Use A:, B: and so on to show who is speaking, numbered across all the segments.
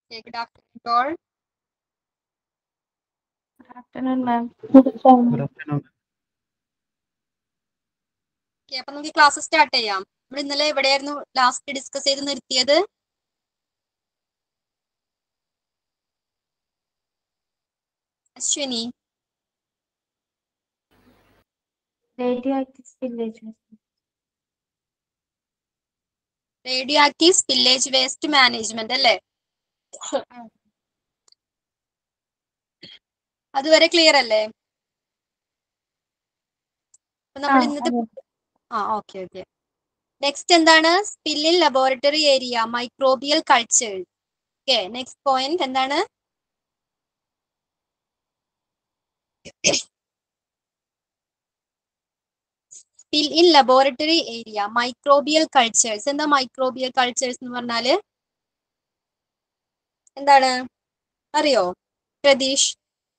A: Okay, good afternoon to all.
B: afternoon, ma'am.
C: Good afternoon.
A: Okay, അപ്പൊ നമുക്ക് class start ചെയ്യാം നമ്മൾ ഇന്നലെ എവിടെയായിരുന്നു ലാസ്റ്റ് ഡിസ്കസ് ചെയ്ത് നിർത്തിയത് Ashwini
B: Radioactive villages.
A: Radioactive spillage waste management അല്ലേ അതുവരെ ക്ലിയർ അല്ലേ അപ്പൊ നമ്മൾ
B: ആ,
A: ഇന്നത്തെ
B: അതെ.
A: ആ ഓക്കെ ഓക്കെ നെക്സ്റ്റ് എന്താണ് spill in laboratory area microbial culture okay next point എന്താണ് spill in laboratory area microbial cultures എന്താ മൈക്രോബിയൽ കൾച്ചേഴ്സ് എന്ന് പറഞ്ഞാല് എന്താണ് അറിയോ പ്രതീഷ്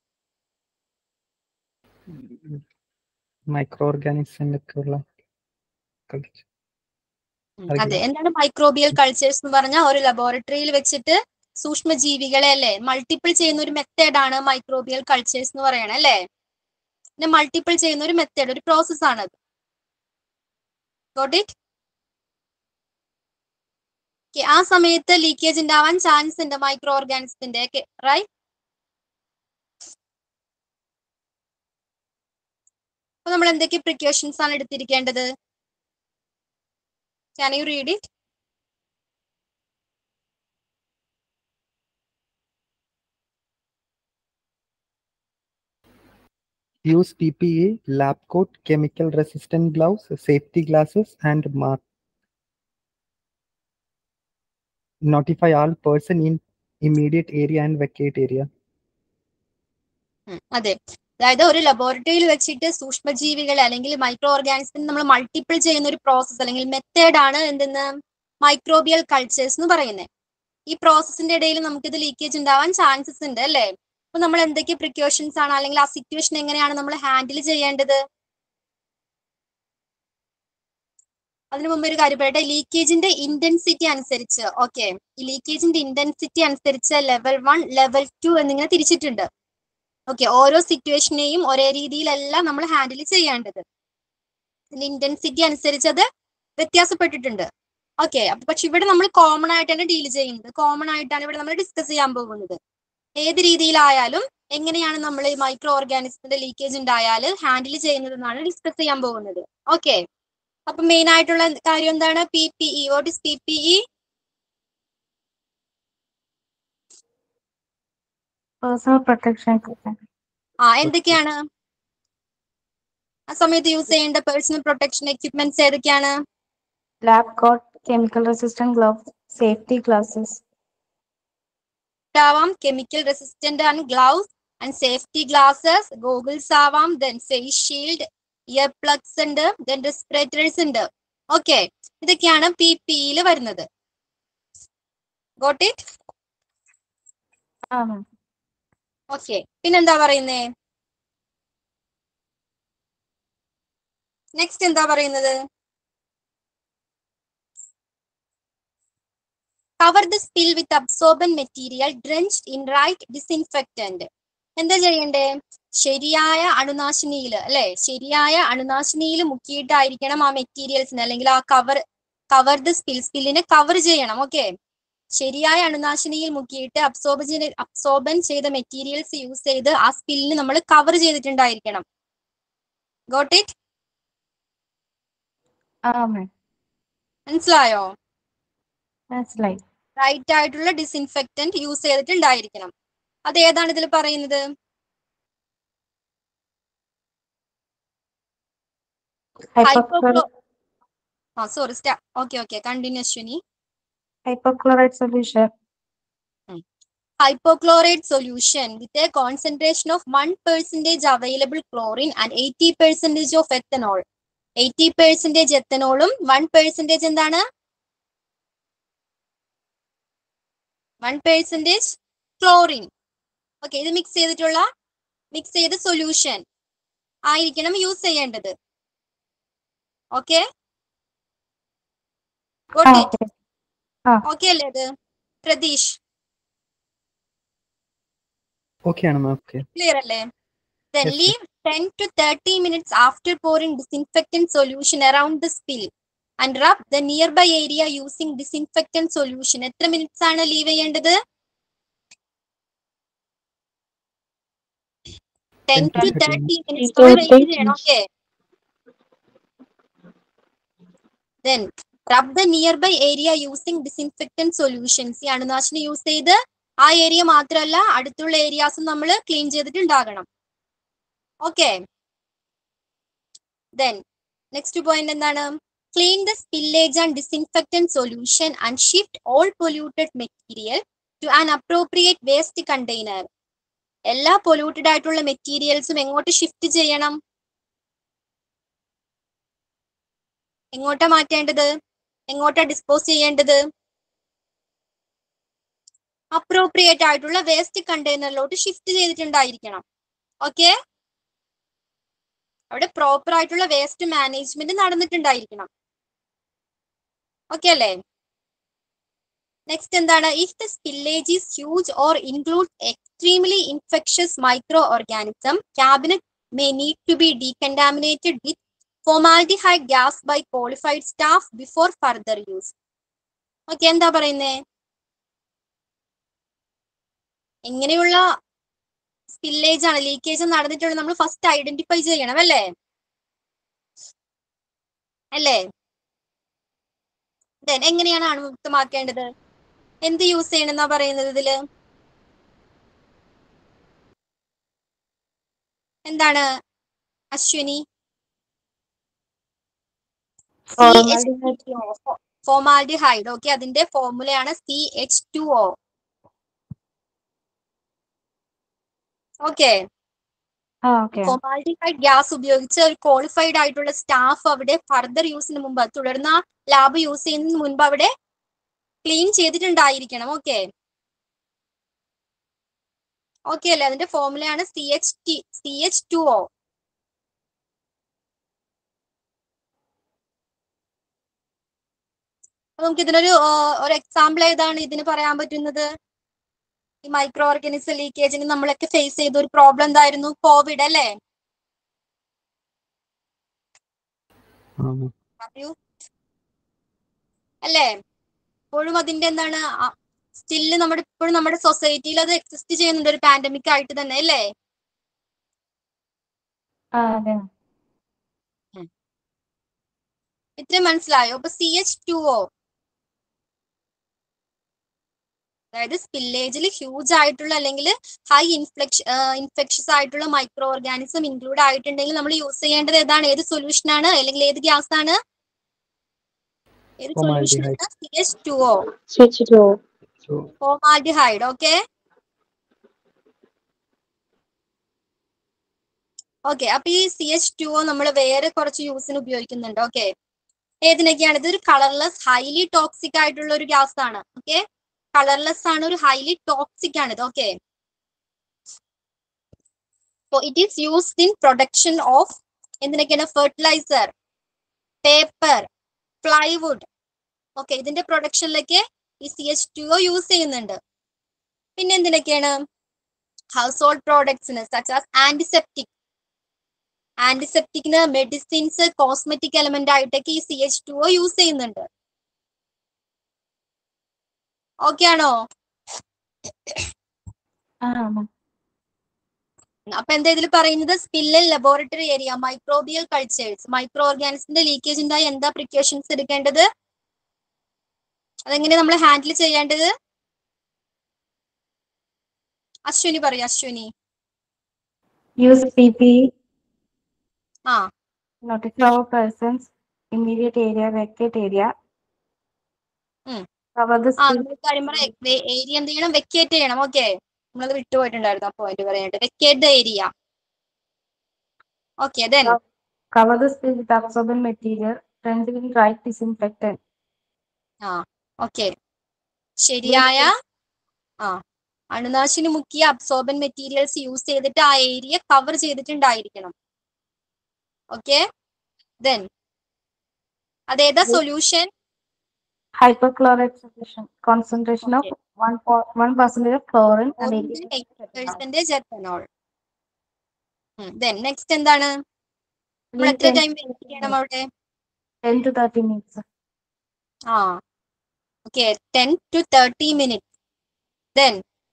C: മൈക്രോ ഓർഗാനിക്സിന്റെ ഒക്കെ ഉള്ള culture. അറിയില്ല.
A: അതെ എന്താണ് മൈക്രോബിയൽ കൾച്ചേഴ്സ് എന്ന് പറഞ്ഞാൽ ഒരു ലബോറട്ടറിയിൽ വെച്ചിട്ട് സൂക്ഷ്മജീവികളെ അല്ലെ മൾട്ടിപ്പിൾ ചെയ്യുന്ന ഒരു മെത്തേഡ് ആണ് മൈക്രോബിയൽ കൾച്ചേഴ്സ് എന്ന് പറയണത് അല്ലേ പിന്നെ മൾട്ടിപ്പിൾ ചെയ്യുന്ന ഒരു മെത്തേഡ് ഒരു പ്രോസസ് ആണ് അത് Got it? Okay, ആ സമയത്ത് ലീക്കേജ് ഉണ്ടാവാൻ ചാൻസ് ഉണ്ട് മൈക്രോ ഓർഗാനിസത്തിന്റെ ഒക്കെ റൈറ്റ് അപ്പൊ നമ്മൾ എന്തൊക്കെ പ്രിക്കോഷൻസ് ആണ് എടുത്തിരിക്കേണ്ടത് can you read it
C: Use PPE, lab coat, chemical resistant gloves, safety glasses, and mask. Notify all person in immediate area and vacate area.
A: ഉം, അതെ അതായത് ഒരു ലബോറട്ടറിയിൽ വെച്ചിട്ട് സൂക്ഷ്മജീവികളെ അല്ലെങ്കിൽ മൈക്രോ ഓർഗാനിസം നമ്മൾ മൾട്ടിപ്പിൾ ചെയ്യുന്ന ഒരു പ്രോസസ്സ് അല്ലെങ്കിൽ മെത്തേഡ് ആണ് എന്തെന്ന് മൈക്രോബിയൽ കൾച്ചേഴ്സ് എന്ന് പറയുന്നത് ഈ പ്രോസസ്സിന്റെ ഇടയിൽ നമുക്കിത് ലീക്കേജ് ഉണ്ടാവാൻ ചാൻസസ് ഉണ്ട് അല്ലേ അപ്പൊ നമ്മൾ എന്തൊക്കെ പ്രിക്കോഷൻസ് ആണ് അല്ലെങ്കിൽ ആ സിറ്റുവേഷൻ എങ്ങനെയാണ് നമ്മൾ ഹാൻഡിൽ ചെയ്യേണ്ടത് അതിനു മുമ്പ് ഒരു കാര്യം പറയട്ടെ ലീക്കേജിന്റെ ഇന്റൻസിറ്റി അനുസരിച്ച് ഓക്കെ ഈ ലീക്കേജിന്റെ ഇന്റൻസിറ്റി അനുസരിച്ച് ലെവൽ വൺ ലെവൽ ടു എന്നിങ്ങനെ തിരിച്ചിട്ടുണ്ട് ഓക്കെ ഓരോ സിറ്റുവേഷനെയും ഒരേ രീതിയിലല്ല നമ്മൾ ഹാൻഡിൽ ചെയ്യേണ്ടത് ഇന്റൻസിറ്റി അനുസരിച്ച് അത് വ്യത്യാസപ്പെട്ടിട്ടുണ്ട് ഓക്കെ അപ്പൊ പക്ഷെ ഇവിടെ നമ്മൾ കോമൺ ആയിട്ടാണ് ഡീൽ ചെയ്യുന്നത് കോമൺ ആയിട്ടാണ് ഇവിടെ നമ്മൾ ഡിസ്കസ് ചെയ്യാൻ പോകുന്നത് ഏത് രീതിയിലായാലും എങ്ങനെയാണ് നമ്മൾ ഈ മൈക്രോ ഓർഗാനിസത്തിന്റെ ലീക്കേജ് ഉണ്ടായാൽ ഹാൻഡിൽ ചെയ്യുന്നത് എന്നാണ് ഡിസ്കസ് ചെയ്യാൻ പോകുന്നത് ഓക്കെ അപ്പൊ മെയിൻ ആയിട്ടുള്ള കാര്യം എന്താണ് P P E what is P P E
B: Personal protection equipment.
A: ആ എന്തൊക്കെയാണ് ആ സമയത്ത് യൂസ് ചെയ്യേണ്ട പേഴ്സണൽ പ്രൊട്ടക്ഷൻ എക്യുപ്മെന്റ്സ് ഏതൊക്കെയാണ്
B: Lab coat, chemical resistant gloves, safety glasses.
A: ആവാം chemical resistant and gloves and safety glasses goggles ആവാം then face shield ear plugs ഉണ്ട് then respirators ഉണ്ട് ഓക്കെ ഇതൊക്കെയാണ് പി പിയിൽ വരുന്നത് got it
B: Ah, ma'am.
A: Okay പിന്നെന്താ പറയുന്നേ നെക്സ്റ്റ് എന്താ പറയുന്നത് cover the spill with absorbent material drenched in right disinfectant എന്താ ചെയ്യണ്ടേ ശരിയായ അണുനാശിനിയിൽ അല്ലെ ശരിയായ അണുനാശിനിയിൽ മുക്കിയിട്ടായിരിക്കണം ആ മെറ്റീരിയൽസിന് അല്ലെങ്കിൽ ആ കവർ കവർ ദ സ്പിൽ സ്പില്ലിനെ കവർ ചെയ്യണം ഓക്കെ ശരിയായ അണുനാശിനിയിൽ മുക്കിയിട്ട് അബ്സോർബ് ചെയ്ത് അബ്സോർബൻ ചെയ്ത മെറ്റീരിയൽസ് യൂസ് ചെയ്ത് ആ സ്പില്ലിന് നമ്മൾ കവർ ചെയ്തിട്ടുണ്ടായിരിക്കണം ഗോട്ട് ഇറ്റ്
B: Ah, ma'am.
A: മനസ്സിലായോ
B: That's right.
A: റൈറ്റ് ആയിട്ടുള്ള ഡിസിൻഫെക്റ്റന്റ് യൂസ് ചെയ്തിട്ടുണ്ടായിരിക്കണം അത് ഏതാണ് ഇതിൽ പറയുന്നത്
B: Hypochlorite,
A: ആ സോറി സ്റ്റാ okay okay continue Ashwini
B: hypochlorite solution.
A: hypochlorite solution with a concentration of 1 percentage available chlorine and 80 percentage of ethanol. 80 percentage ethanolum 1 percentage എന്താണ് 1 percentage chlorine. ഓക്കെ ഇത് മിക്സ് ചെയ്തിട്ടുള്ള മിക്സ് ചെയ്ത സൊല്യൂഷൻ ആയിരിക്കണം യൂസ് ചെയ്യേണ്ടത് ഓക്കെ
B: Ah, okay.
A: ഓക്കെ അല്ലേ അത് Pratheesh
C: okay ആണ് ma'am okay
A: clear അല്ലേ then
C: Yes, yes.
A: leave 10 to 30 minutes after pouring disinfectant solution around the spill and rub the nearby area using disinfectant solution എത്ര minutes ആണ് leave ചെയ്യേണ്ടത് 10 to 30 minutes നമ്മൾ wait ചെയ്യണം okay then rub the nearby area using disinfectant solutions ഈ അണുനാശിനി use ചെയ്ത് ആ area മാത്രമല്ല അടുത്തുള്ള ഏരിയാസും നമ്മൾ ക്ലീൻ ചെയ്തിട്ടുണ്ടാകണം ഓക്കെ ദെൻ നെക്സ്റ്റ് പോയിന്റ് എന്താണ് clean the spillage and disinfectant solution and shift all polluted material to an appropriate waste container എല്ലാ പൊല്യൂട്ടഡ് ആയിട്ടുള്ള മെറ്റീരിയൽസും എങ്ങോട്ട് ഷിഫ്റ്റ് ചെയ്യണം എങ്ങോട്ടാ മാറ്റേണ്ടത് എങ്ങോട്ടാ ഡിസ്പോസ് ചെയ്യേണ്ടത് അപ്രോപ്രിയേറ്റ് ആയിട്ടുള്ള വേസ്റ്റ് കണ്ടെയ്നറിലോട്ട് ഷിഫ്റ്റ് ചെയ്തിട്ടുണ്ടായിരിക്കണം ഓക്കെ അവിടെ പ്രോപ്പർ ആയിട്ടുള്ള വേസ്റ്റ് മാനേജ്മെന്റ് നടന്നിട്ടുണ്ടായിരിക്കണം ഓക്കെ അല്ലേ നെക്സ്റ്റ് എന്താണ് if the spillage is huge or include extremely infectious microorganism cabinet may need to be decontaminated with formaldehyde gas by qualified staff before further use okay എന്താ പറയുന്നേ എങ്ങനെയുള്ള spillage ആണ് leakage നടന്നിട്ടുള്ളത് നമ്മൾ first identify ചെയ്യണം അല്ലേ അല്ലേ then എങ്ങനെയാണ് അണുമുക്തമാക്കേണ്ടത് എന്ത് യൂസ് ചെയ്യണമെന്നാ പറയുന്നത് ഇതില് എന്താണ് അശ്വിനി ഫോമാൽഡിഹൈഡ് ഓക്കെ അതിന്റെ ഫോർമുലയാണ് C H two O okay
B: ആ ഓക്കെ
A: ഫോമാലിറ്റിഫൈഡ് ഗ്യാസ് ഉപയോഗിച്ച് ഒരു ക്വാളിഫൈഡ് ആയിട്ടുള്ള സ്റ്റാഫ് അവിടെ ഫർദർ യൂസിന് മുമ്പ് തുടർന്ന് ആ ലാബ് യൂസ് ചെയ്യുന്നതിന് മുൻപ് അവിടെ ക്ലീൻ ചെയ്തിട്ടുണ്ടായിരിക്കണം ഓക്കെ ഓക്കെ അല്ലേ അതിന്റെ ഫോർമുലയാണ് C H T C H two O നമുക്ക് ഇതിനൊരു ആ, ഒരു എക്സാമ്പിൾ ഏതാണ് ഇതിന് പറയാൻ പറ്റുന്നത് ഈ മൈക്രോ ഓർഗാനിസം ലീക്കേജിന് നമ്മളൊക്കെ ഫേസ് ചെയ്ത ഒരു പ്രോബ്ലം എന്തായിരുന്നു കോവിഡ് അല്ലേ
C: ആ മാം
A: പറയൂ അല്ലേ ഇപ്പോഴും അതിന്റെ എന്താണ് സ്റ്റില് നമ്മുടെ ഇപ്പോഴും നമ്മുടെ സൊസൈറ്റിയിൽ അത് എക്സിസ്റ്റ് ചെയ്യുന്നുണ്ട് ഒരു പാൻഡമിക് ആയിട്ട് തന്നെ അല്ലേ
B: ആ അതെ
A: ഇത്രയും മനസ്സിലായോ അപ്പൊ സി എച്ച് ടു ഒ അതായത് സ്പില്ലേജിൽ ഹ്യൂജ് ആയിട്ടുള്ള അല്ലെങ്കിൽ ഹൈ ഇൻഫ്ലക്ഷ ഇൻഫെക്ഷസ് ആയിട്ടുള്ള മൈക്രോ ഓർഗാനിസം ഇൻക്ലൂഡ് ആയിട്ടുണ്ടെങ്കിൽ നമ്മൾ യൂസ് ചെയ്യേണ്ടത് ഏതാണ് ഏത് സൊല്യൂഷൻ ആണ് അല്ലെങ്കിൽ ഏത് ഗ്യാസ് ആണ് ഏത് solution
C: Formaldehyde.
A: C H two O
B: switch to
C: So,
A: formaldehyde okay okay അപ്പൊ ഈ സി എച്ച് ടു ഒ നമ്മൾ വേറെ കുറച്ച് യൂസിന് ഉപയോഗിക്കുന്നുണ്ട് ഓക്കെ ഏതിനൊക്കെയാണ് ഇതൊരു കളർലെസ് ഹൈലി ടോക്സിക് ആയിട്ടുള്ള ഒരു ഗ്യാസ് ആണ് ഓക്കെ കളർലെസ് ആണ് ഒരു ഹൈലി ടോക്സിക് ആണ് ഇത് okay it is used in production of എന്തിനൊക്കെയാണ് ഫെർട്ടിലൈസർ പേപ്പർ പ്ലൈവുഡ് ഓക്കെ ഇതിന്റെ പ്രൊഡക്ഷനിലൊക്കെ ഈ C H two O use ചെയ്യുന്നുണ്ട് പിന്നെ എന്തിനൊക്കെയാണ് ഹൗസ് ഹോൾഡ് പ്രോഡക്ട്സിന് സച്ച് ആസ് ആന്റിസെപ്റ്റിക് ആന്റിസെപ്റ്റിക്കിന് മെഡിസിൻസ് കോസ്മെറ്റിക് എലമെന്റ് ആയിട്ടൊക്കെ ഈ C H two O use ചെയ്യുന്നുണ്ട് ഓക്കെ ആണോ
B: ആ
A: അപ്പൊ എന്താ ഇതിൽ പറയുന്നത് സ്പില്ലൽ laboratory area microbial cultures micro ഓർഗാനിസിന്റെ ലീക്കേജ് ഉണ്ടായി എന്താ പ്രിക്കോഷൻസ് എടുക്കേണ്ടത് അതെങ്ങനെ നമ്മൾ ഹാൻഡിൽ ചെയ്യേണ്ടത് അശ്വിനി പറയൂ അശ്വിനി
B: use PPE
A: ആ
B: notify all persons immediate area vacate area
A: ഉം.
B: cover the
A: ആ
B: spill
A: നമ്മൾ കാര്യം പറയാം ഏരിയ എന്ത് ചെയ്യണം വെക്കേറ്റ് ചെയ്യണം ഓക്കെ നമ്മളത് വിട്ടുപോയിട്ടുണ്ടായിരുന്നു ആ പോയിന്റ് പറയാനായിട്ട് vacate the area okay then
B: cover the spill with absorbent material drench in dry disinfectant
A: ആ ഓക്കെ ശരിയായ ആ അണുനാശിനി മുക്കിയ അബ്സോർബൻ മെറ്റീരിയൽസ് യൂസ് ചെയ്തിട്ട് ആ ഏരിയ കവർ ചെയ്തിട്ടുണ്ടായിരിക്കണം ഓക്കെ ദെൻ അതേതാ
B: Yes.
A: Solution
B: hypochlorite solution concentration of one po- one percentage of chlorine and eighty
A: percentage ethanol then next എന്താണ് നമ്മൾ
B: Leave
A: എത്ര
B: ten-
A: ടൈം വെയിറ്റ് ചെയ്യണം അവിടെ
B: ten to thirty minutes.
A: ആ okay ten to thirty minute then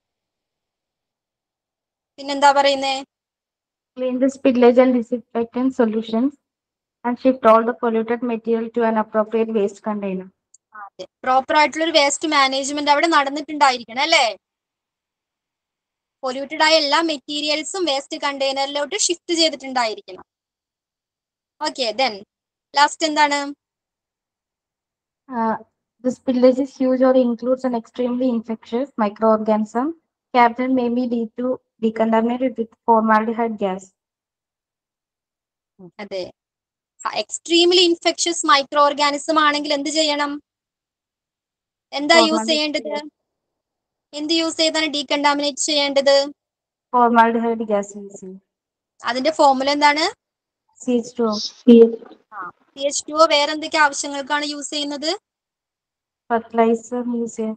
A: പിന്നെന്താ പറയുന്നേ
B: Clean the spillage and disinfectant solutions and shift all the polluted material to an appropriate waste container.
A: Proper ആയിട്ടുള്ള ഒരു waste management അവിടെ നടന്നിട്ടുണ്ടായിരിക്കണം അല്ലേ polluted ആയ എല്ലാ മെറ്റീരിയൽസും വേസ്റ്റ് കണ്ടെയ്നറിലോട്ട് ഷിഫ്റ്റ് ചെയ്തിട്ടുണ്ടായിരിക്കണം ഓക്കെ ദെൻ ലാസ്റ്റ് എന്താണ്
B: Uh, the spillage is huge or includes an extremely infectious microorganism. Captain may be lead to decontaminated with formaldehyde gas.
A: അതെ എക്സ്ട്രീംലി ഇൻഫെക്ഷ്യസ് മൈക്രോ ഓർഗാനിസം ആണെങ്കിൽ എന്ത് ചെയ്യണം എന്താ യൂസ്
B: Formaldehyde
A: ചെയ്യേണ്ടത്
B: gas.
A: എന്ത് use ചെയ്താണ് decontaminate ചെയ്യേണ്ടത്
B: Formaldehyde gas using
A: അതിന്റെ ഫോർമുല എന്താണ്
B: CH2O.
A: സി എച്ച് ടു വേറെ എന്തൊക്കെ ആവശ്യങ്ങൾക്കാണ് യൂസ് ചെയ്യുന്നത്
B: Fertilizer using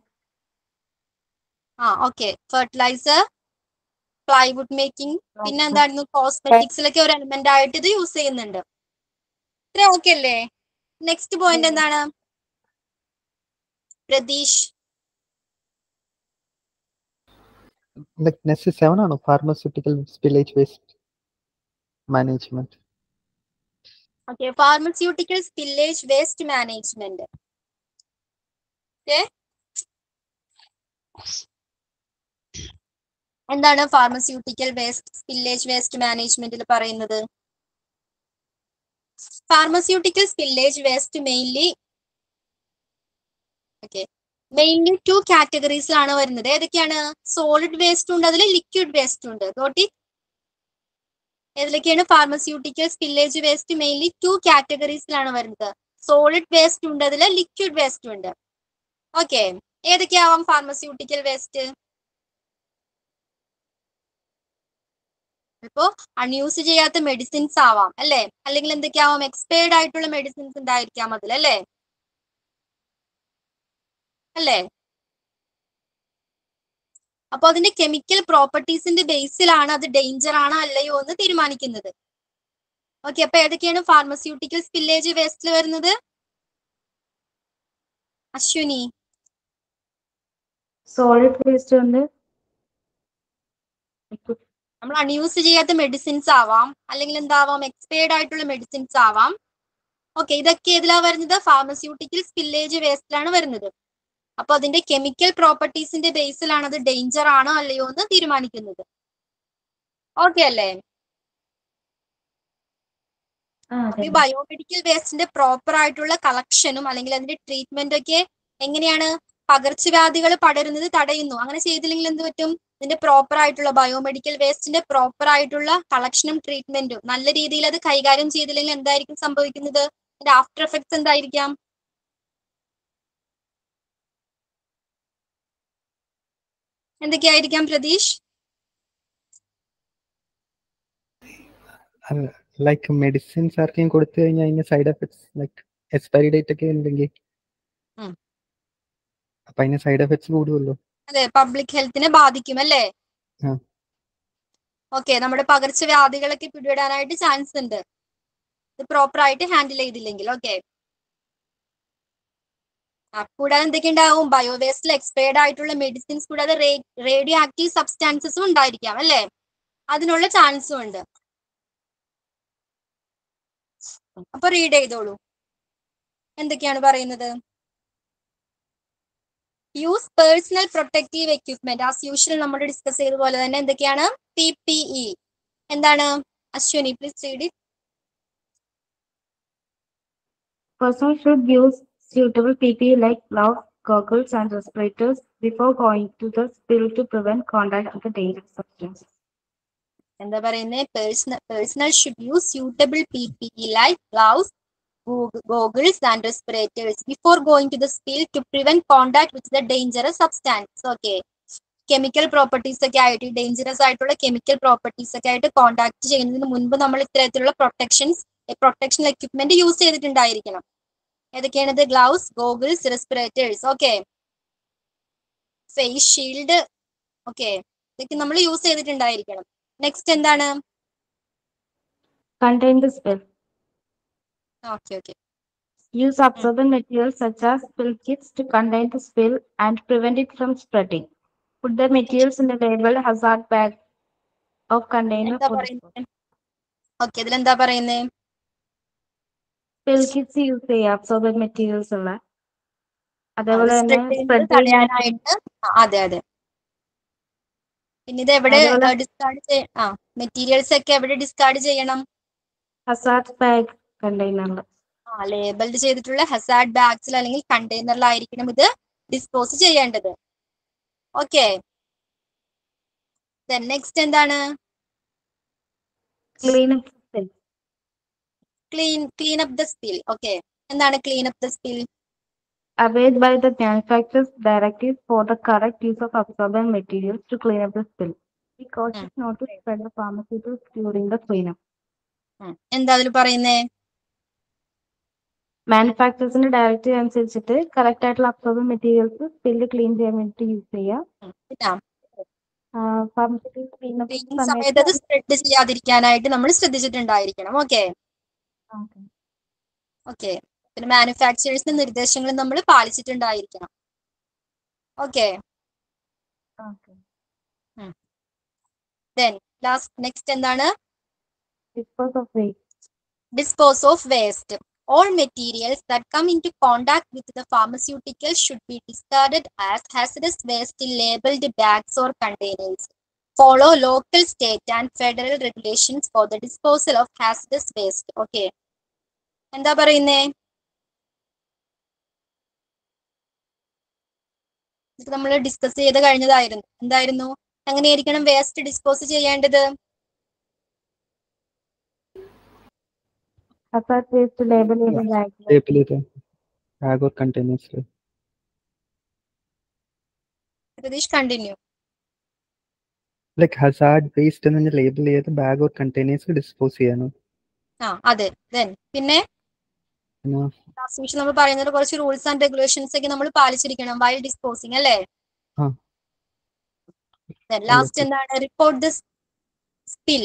A: ആ ഓക്കെ ഫെർട്ടിലൈസർ പ്ലൈവുഡ് മേക്കിംഗ് പിന്നെ എന്തായിരുന്നു കോസ്മെറ്റിക്സിലൊക്കെ ഒരു എലിമെന്റ് ആയിട്ട് ഇത് യൂസ് ചെയ്യുന്നുണ്ട് ഇത്ര ഓക്കെ അല്ലേ നെക്സ്റ്റ് പോയിന്റ്
B: ഉം.
A: എന്താണ് പ്രതീഷ്
C: Like നെക്സ്റ്റ് സെവൻ ആണോ pharmaceutical spillage waste management
A: okay pharmaceutical spillage waste management okay എന്താണ് ഫാർമസ്യൂട്ടിക്കൽ വേസ്റ്റ് സ്പില്ലേജ് വേസ്റ്റ് മാനേജ്മെന്റിൽ പറയുന്നത് pharmaceutical spillage waste mainly okay mainly two കാറ്റഗറീസിലാണ് വരുന്നത് ഏതൊക്കെയാണ് സോളിഡ് വേസ്റ്റ് ഉണ്ട് അതിൽ ലിക്വിഡ് വേസ്റ്റ് ഉണ്ട് ഗോട്ടി ഏതിലൊക്കെയാണ് pharmaceutical spillage waste mainly two കാറ്റഗറീസിലാണ് വരുന്നത് സോളിഡ് വേസ്റ്റ് ഉണ്ട് അതിൽ ലിക്വിഡ് വേസ്റ്റ് ഉണ്ട് ഓക്കെ ഏതൊക്കെയാവാം ഫാർമസ്യൂട്ടിക്കൽ വേസ്റ്റ് ഇപ്പോ അൺയൂസ് ചെയ്യാത്ത മെഡിസിൻസ് ആവാം അല്ലെ അല്ലെങ്കിൽ എന്തൊക്കെയാവാം എക്സ്പയർഡ് ആയിട്ടുള്ള മെഡിസിൻസ് ഉണ്ടായിരിക്കാം അതിൽ അല്ലേ അല്ലേ അപ്പൊ അതിന്റെ കെമിക്കൽ പ്രോപ്പർട്ടീസിന്റെ ബേസിലാണ് അത് ഡേഞ്ചർ ആണോ അല്ലയോ എന്ന് തീരുമാനിക്കുന്നത് ഓക്കെ അപ്പൊ ഏതൊക്കെയാണ് ഫാർമസ്യൂട്ടിക്കൽ സ്പില്ലേജ് വേസ്റ്റിൽ വരുന്നത് അശ്വിനി
B: solid waste ഉണ്ട്
A: നമ്മൾ അൺയൂസ് ചെയ്യാത്ത മെഡിസിൻസ് ആവാം അല്ലെങ്കിൽ എന്താവാം എക്സ്പയർഡ് ആയിട്ടുള്ള മെഡിസിൻസ് ആവാം ഓക്കെ ഇതൊക്കെ ഏതിലാ വരുന്നത് ഫാർമസ്യൂട്ടിക്കൽ സ്പില്ലേജ് വേസ്റ്റിലാണ് വരുന്നത് അപ്പൊ അതിന്റെ കെമിക്കൽ പ്രോപ്പർട്ടീസിന്റെ ബേസിലാണ് അത് ഡേഞ്ചർ ആണോ അല്ലയോ എന്ന് തീരുമാനിക്കുന്നത് ഓക്കെ അല്ലേ
B: ആ,
A: അപ്പൊ ഈ
B: അതെ.
A: ബയോമെഡിക്കൽ വേസ്റ്റിന്റെ പ്രോപ്പർ ആയിട്ടുള്ള കളക്ഷനും അല്ലെങ്കിൽ അതിന്റെ ട്രീറ്റ്മെന്റ് ഒക്കെ എങ്ങനെയാണ് പകർച്ചവ്യാധികൾ പടരുന്നത് തടയുന്നു അങ്ങനെ ചെയ്തില്ലെങ്കിൽ എന്ത് പറ്റും ഇതിന്റെ പ്രോപ്പർ ആയിട്ടുള്ള ബയോമെഡിക്കൽ വേസ്റ്റിന്റെ പ്രോപ്പർ ആയിട്ടുള്ള കളക്ഷനും ട്രീറ്റ്മെന്റും നല്ല രീതിയിൽ അത് കൈകാര്യം ചെയ്തില്ലെങ്കിൽ എന്തായിരിക്കും സംഭവിക്കുന്നത് അതിന്റെ ആഫ്റ്റർ എഫക്ട്സ് എന്തായിരിക്കാം എന്തൊക്കെയായിരിക്കാം പ്രതീഷ്
C: ലൈക്ക് മെഡിസിൻസ് ആർക്കെങ്കിലും കൊടുത്തു കഴിഞ്ഞാൽ അതിന്റെ side effects like expiry date ഒക്കെ ഉണ്ടെങ്കിൽ
A: ഉം.
C: അപ്പൊ അതിന്റെ സൈഡ് എഫക്ട്സ് കൂടുമല്ലോ
A: അതെ പബ്ലിക് ഹെൽത്തിനെ ബാധിക്കും അല്ലേ
C: ആ.
A: ഓക്കെ നമ്മുടെ പകർച്ചവ്യാധികളൊക്കെ പിടിപെടാനായിട്ട് ചാൻസ് ഉണ്ട് ഇത് പ്രോപ്പർ ആയിട്ട് ഹാൻഡിൽ ചെയ്തില്ലെങ്കിൽ ഓക്കെ കൂടാതെ എന്തൊക്കെ ഉണ്ടാവും ബയോവേസ്റ്റിൽ എക്സ്പയർഡ് ആയിട്ടുള്ള മെഡിസിൻസ് കൂടാതെ റേഡിയോ ആക്റ്റീവ് സബ്സ്റ്റാൻസസും ഉണ്ടായിരിക്കാം അല്ലേ അതിനുള്ള ചാൻസും ഉണ്ട് അപ്പൊ റീഡ് ചെയ്തോളൂ എന്തൊക്കെയാണ് പറയുന്നത് use personal protective equipment as usual നമ്മൾ ഡിസ്കസ് ചെയ്ത പോലെ തന്നെ എന്തൊക്കെയാണ് പി പി ഇ എന്താണ് Ashwini please read it
B: Person should use suitable PPE like gloves, goggles, and respirators before going to the spill to prevent contact with the dangerous substance.
A: എന്താ പറയുന്നത് personnel personnel should use suitable P P E like gloves goggles and respirators before going to the spill to prevent contact with the dangerous substance okay chemical properties ഒക്കെ ആയിട്ട് dangerous ആയിട്ടുള്ള chemical properties ഒക്കെ ആയിട്ട് contact ചെയ്യുന്നതിന് മുൻപ് നമ്മൾ ഇത്തരത്തിലുള്ള protections protection equipment use ചെയ്തിട്ടുണ്ടായിരിക്കണം ഏതൊക്കെയാണിത് gloves goggles respirators okay face shield okay ഇതൊക്കെ നമ്മൾ യൂസ് ചെയ്തിട്ടുണ്ടായിരിക്കണം നെക്സ്റ്റ് എന്താണ്
B: Contain the spill.
A: Okay okay
B: Use absorbent materials such as spill kits to contain the spill and prevent it from spreading. Put the materials in a labeled hazard bag of container
A: എന്താ
B: for
A: പറയുന്നത് okay ഇതിലെന്താ പറയുന്നത്
B: spill kits use ചെയ്യാം absorbent materials ഉള്ള അതേപോലെ തന്നെ
A: spread ചെയ്യുന്നത്
B: spread ചെയ്യാൻ
A: തടയാനായിട്ട് ആ, അതെ അതെ പിന്നെ ഇത് എവിടെ
B: അതുപോലെ-
A: ഡിസ്കാർഡ് ചെയ്യ ആ മെറ്റീരിയൽസ് ഒക്കെ എവിടെ ഡിസ്കാർഡ് ചെയ്യണം
B: hazard bag കണ്ടെയ്നറിൽ
A: ആ ലേബിൾഡ് ചെയ്തിട്ടുള്ള ഹസാർഡ് ബാഗ്സിൽ അല്ലെങ്കിൽ കണ്ടെയ്നറിലായിരിക്കണം ഇത് ഡിസ്പോസ് ചെയ്യേണ്ടത് ഓക്കെ നെക്സ്റ്റ് എന്താണ്
B: clean up spill.
A: Clean clean up the spill okay എന്താണ് clean up the spill
B: Abide by the manufacturer's directives for the correct use of absorbent materials to clean up the spill. Be cautious not to spread the pharmaceuticals during the cleanup.
A: എന്താ അതിൽ പറയുന്നേ
B: മാനുഫാക്ചേഴ്സിന്റെ directive അനുസരിച്ചിട്ട് correct ആയിട്ടുള്ള absorbent materials spill clean ചെയ്യാൻ വേണ്ടി use ചെയ്യാം
A: ഉം. പിന്നെ
B: ഫാർമസ്യൂട്ടിക്കൽ ക്ലീനപ്പ്
A: ക്ലീനിങ് സമയത്ത് അത് സ്പ്രെഡ് ചെയ്യാതിരിക്കാനായിട്ട് നമ്മൾ ശ്രദ്ധിച്ചിട്ടുണ്ടായിരിക്കണം ഓക്കെ ഓക്കെ പിന്നെ മാനുഫാക്ചറേഴ്സിന്റെ നിർദ്ദേശങ്ങൾ നമ്മൾ പാലിച്ചിട്ടുണ്ടായിരിക്കണം ഓക്കെ ദെൻ ലാസ്റ്റ് നെക്സ്റ്റ് എന്താണ്
B: dispose of waste
A: dispose of waste. All materials that come into contact with the pharmaceutical should be discarded as hazardous waste in labeled bags or containers. Follow local, state, and federal regulations for the disposal of hazardous waste. Okay. എന്താ പറയുന്നേ ഇത് നമ്മൾ discuss ചെയ്ത് കഴിഞ്ഞതായിരുന്നു എന്തായിരുന്നു എങ്ങനെയായിരിക്കണം waste dispose ചെയ്യേണ്ടത്
B: hazard waste label ചെയ്ത ബാഗ്
C: ലേബിൾ ചെയ്ത് ബാഗ് ഓർ കണ്ടെയ്നേഴ്സിൽ
A: Pratheesh continue
C: like hazard waste എന്ന് ലേബിൾ ചെയ്ത് ബാഗ് ഓർ കണ്ടെയ്നേഴ്സ് ഡിസ്പോസ് ചെയ്യണം
A: ആ അതെ ദെൻ പിന്നെ
C: പിന്നെ
A: ലാസ്റ്റ് വിഷയം നമ്മൾ പറയുന്നത് കുറച്ച് റൂൾസ് ആൻഡ് റെഗുലേഷൻസ് ഒക്കെ നമ്മൾ പാലിച്ചിരിക്കണം വൈൽ ഡിസ്പോസിങ് അല്ലേ
C: ആ.
A: ലാസ്റ്റ് എന്താണ് റിപ്പോർട്ട് ദ സ്പിൽ